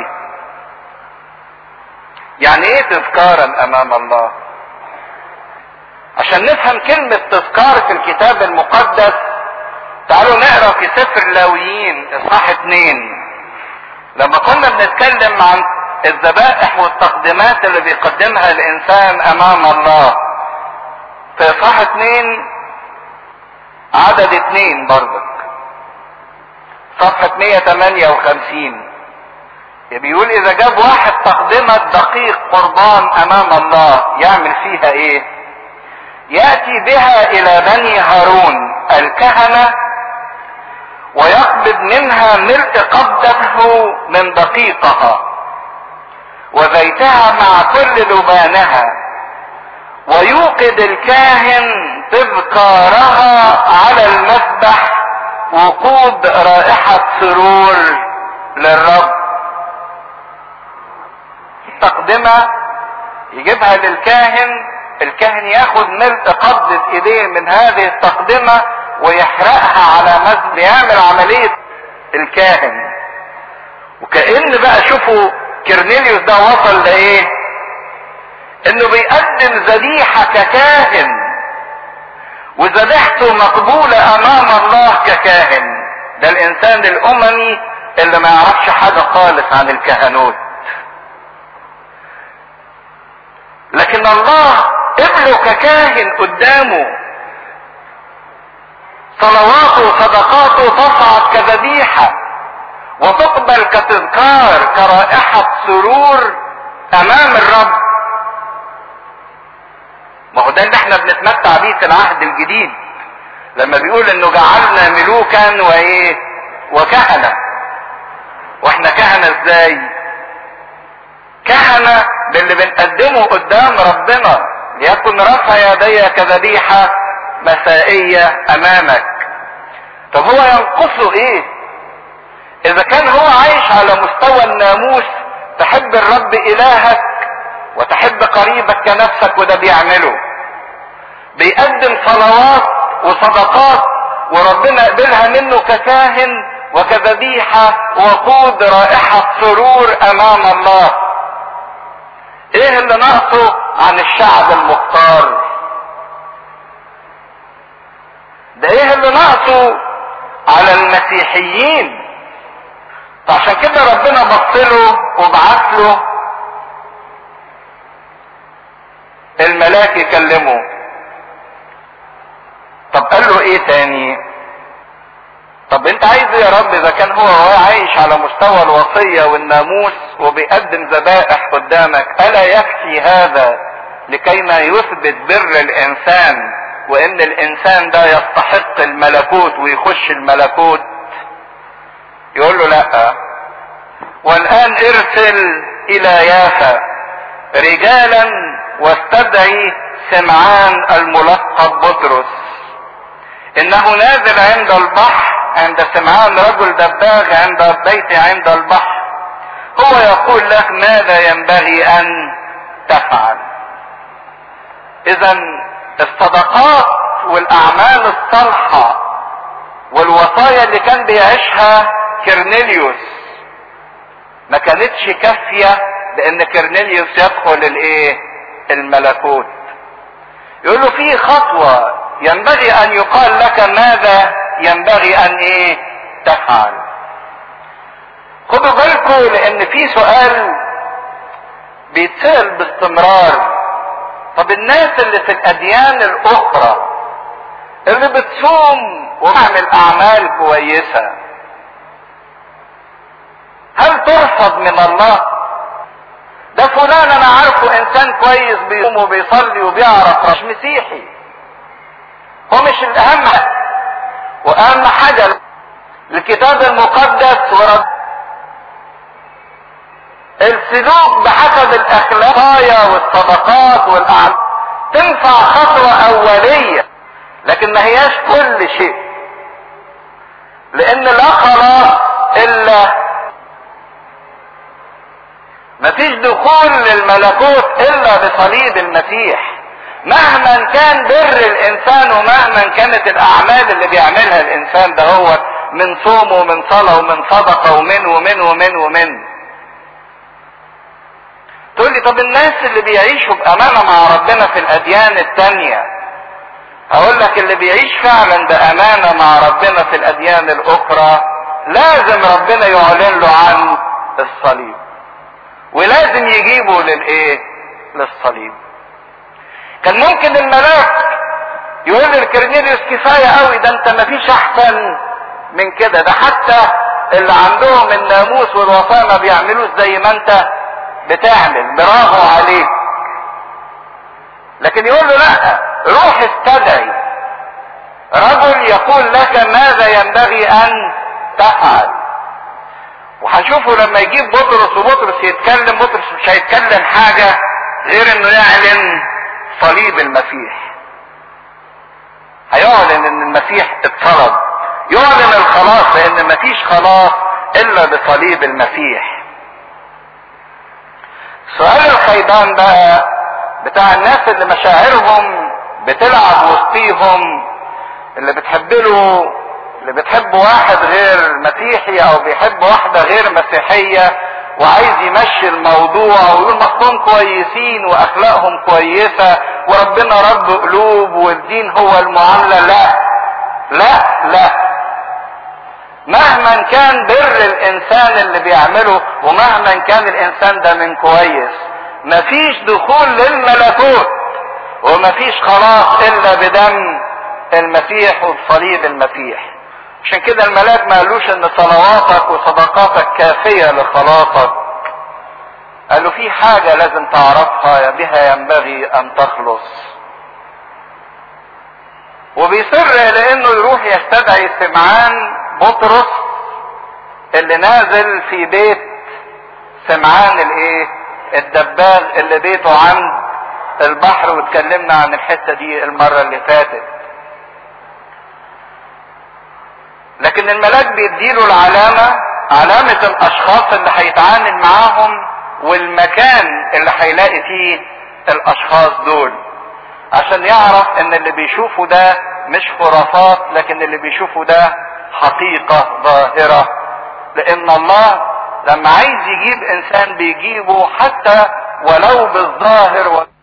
يعني ايه تذكارا امام الله عشان نفهم كلمة تذكار في الكتاب المقدس تعالوا نقرا في سفر لاويين اصحاح اتنين لما كنا بنتكلم عن الذبائح والتقديمات اللي بيقدمها الانسان امام الله في اصحاح اتنين عدد اتنين برضك صفحة 158 بيقول اذا جاب واحد تقدمة دقيق قربان امام الله يعمل فيها ايه يأتي بها الى بني هارون الكهنة ويقبض منها ملء قبضته من دقيقها وزيتها مع كل لبانها ويوقد الكاهن تذكارها على المذبح وقود رائحة سرور للرب تقدمة يجيبها للكاهن الكاهن ياخد ملء قبضة ايديه من هذه التقدمة ويحرقها على مذبح بيعمل عملية الكاهن وكأن بقى شوفوا كرنيليوس ده وصل لايه انه بيقدم ذبيحة ككاهن وذبيحته مقبولة امام الله ككاهن ده الانسان الاممي اللي ما يعرفش حاجة خالص عن الكهنوت لكن الله قبله ككاهن قدامه صلواته وصدقاته تصعد كذبيحة وتقبل كتذكار كرائحة سرور امام الرب ما هو ده اللي احنا بنتمتع بيه في العهد الجديد لما بيقول انه جعلنا ملوكا وايه وكهنة واحنا كهنة ازاي كهنة باللي بنقدمه قدام ربنا ليكن رفع يدي كذبيحة مسائية امامك طب هو ينقصه ايه اذا كان هو عايش على مستوى الناموس تحب الرب الهك وتحب قريبك كنفسك وده بيعمله بيقدم صلوات وصدقات وربنا قبلها منه ككاهن وكذبيحة وقود رائحة سرور امام الله ايه اللي ناقصه عن الشعب المختار ده ايه اللي ناقصه على المسيحيين فعشان كده ربنا بصله وبعت له الملاك يكلمه طب قال له ايه تاني طب انت عايز ايه يا رب اذا كان هو عايش على مستوى الوصية والناموس وبيقدم ذبائح قدامك الا يكفي هذا لكي ما يثبت بر الانسان وان الانسان ده يستحق الملكوت ويخش الملكوت يقول له لا والان ارسل الى يافا رجالا واستدعي سمعان الملقب بطرس انه نازل عند البحر عند سمعان رجل دباغ عند البيت عند البحر هو يقول لك ماذا ينبغي ان تفعل اذا الصدقات والاعمال الصالحة والوصايا اللي كان بيعيشها كرنيليوس ما كانتش كافية لان كرنيليوس يدخل الايه الملكوت يقول له في خطوة ينبغي ان يقال لك ماذا ينبغي ان ايه تفعل خدوا بالكم لان في سؤال بيتسأل باستمرار طب الناس اللي في الاديان الاخرى اللي بتصوم وبتعمل اعمال كويسة هل ترفض من الله ده فلان انا عارفه انسان كويس بيصوم وبيصلي وبيعرف مش مسيحي هو مش الاهم واهم حاجة الكتاب المقدس ورب السلوك بحسب الاخلاقية والصدقات والاعمال تنفع خطوة اولية لكن ما هياش كل شيء لان لا خلاص الا مفيش دخول للملكوت الا بصليب المسيح مهما كان بر الانسان ومهما كانت الاعمال اللي بيعملها الانسان ده هو من صوم ومن صلاة ومن صدقة ومن ومن ومن ومن تقول لي طب الناس اللي بيعيشوا بامانة مع ربنا في الاديان التانية اقول لك اللي بيعيش فعلا بامانة مع ربنا في الاديان الاخرى لازم ربنا يعلن له عن الصليب ولازم يجيبه للايه للصليب كان ممكن الملاك يقول لكرنيليوس كفاية قوي ده انت مفيش احسن من كده ده حتى اللي عندهم الناموس والوفاء ما بيعملوش زي ما انت بتعمل برافو عليك لكن يقول له لا روح استدعي رجل يقول لك ماذا ينبغي ان تفعل وهشوفه لما يجيب بطرس وبطرس يتكلم بطرس مش هيتكلم حاجة غير انه يعلن صليب المسيح هيعلن ان المسيح اتصلب يعلن الخلاص لان مفيش خلاص الا بصليب المسيح سؤال الخيبان بقى بتاع الناس اللي مشاعرهم بتلعب وسطيهم اللي بتحب له اللي بتحب واحد غير مسيحي او بيحب واحدة غير مسيحية وعايز يمشي الموضوع ويقول مصلهم كويسين واخلاقهم كويسة وربنا رب قلوب والدين هو المعاملة لا لا لا مهما كان بر الانسان اللي بيعمله ومهما كان الانسان ده من كويس مفيش دخول للملكوت ومفيش خلاص الا بدم المسيح وبصليب المسيح عشان كده الملاك ما قالوش ان صلواتك وصدقاتك كافية لخلاصك قالوا في حاجة لازم تعرفها بها ينبغي ان تخلص وبيصر لانه يروح يستدعي سمعان بطرس اللي نازل في بيت سمعان الايه الدباغ اللي بيته عند البحر واتكلمنا عن الحتة دي المرة اللي فاتت لكن الملاك بيديله العلامة علامة الاشخاص اللي هيتعامل معاهم والمكان اللي هيلاقي فيه الاشخاص دول عشان يعرف ان اللي بيشوفه ده مش خرافات لكن اللي بيشوفه ده حقيقة ظاهرة لان الله لما عايز يجيب انسان بيجيبه حتى ولو بالظاهر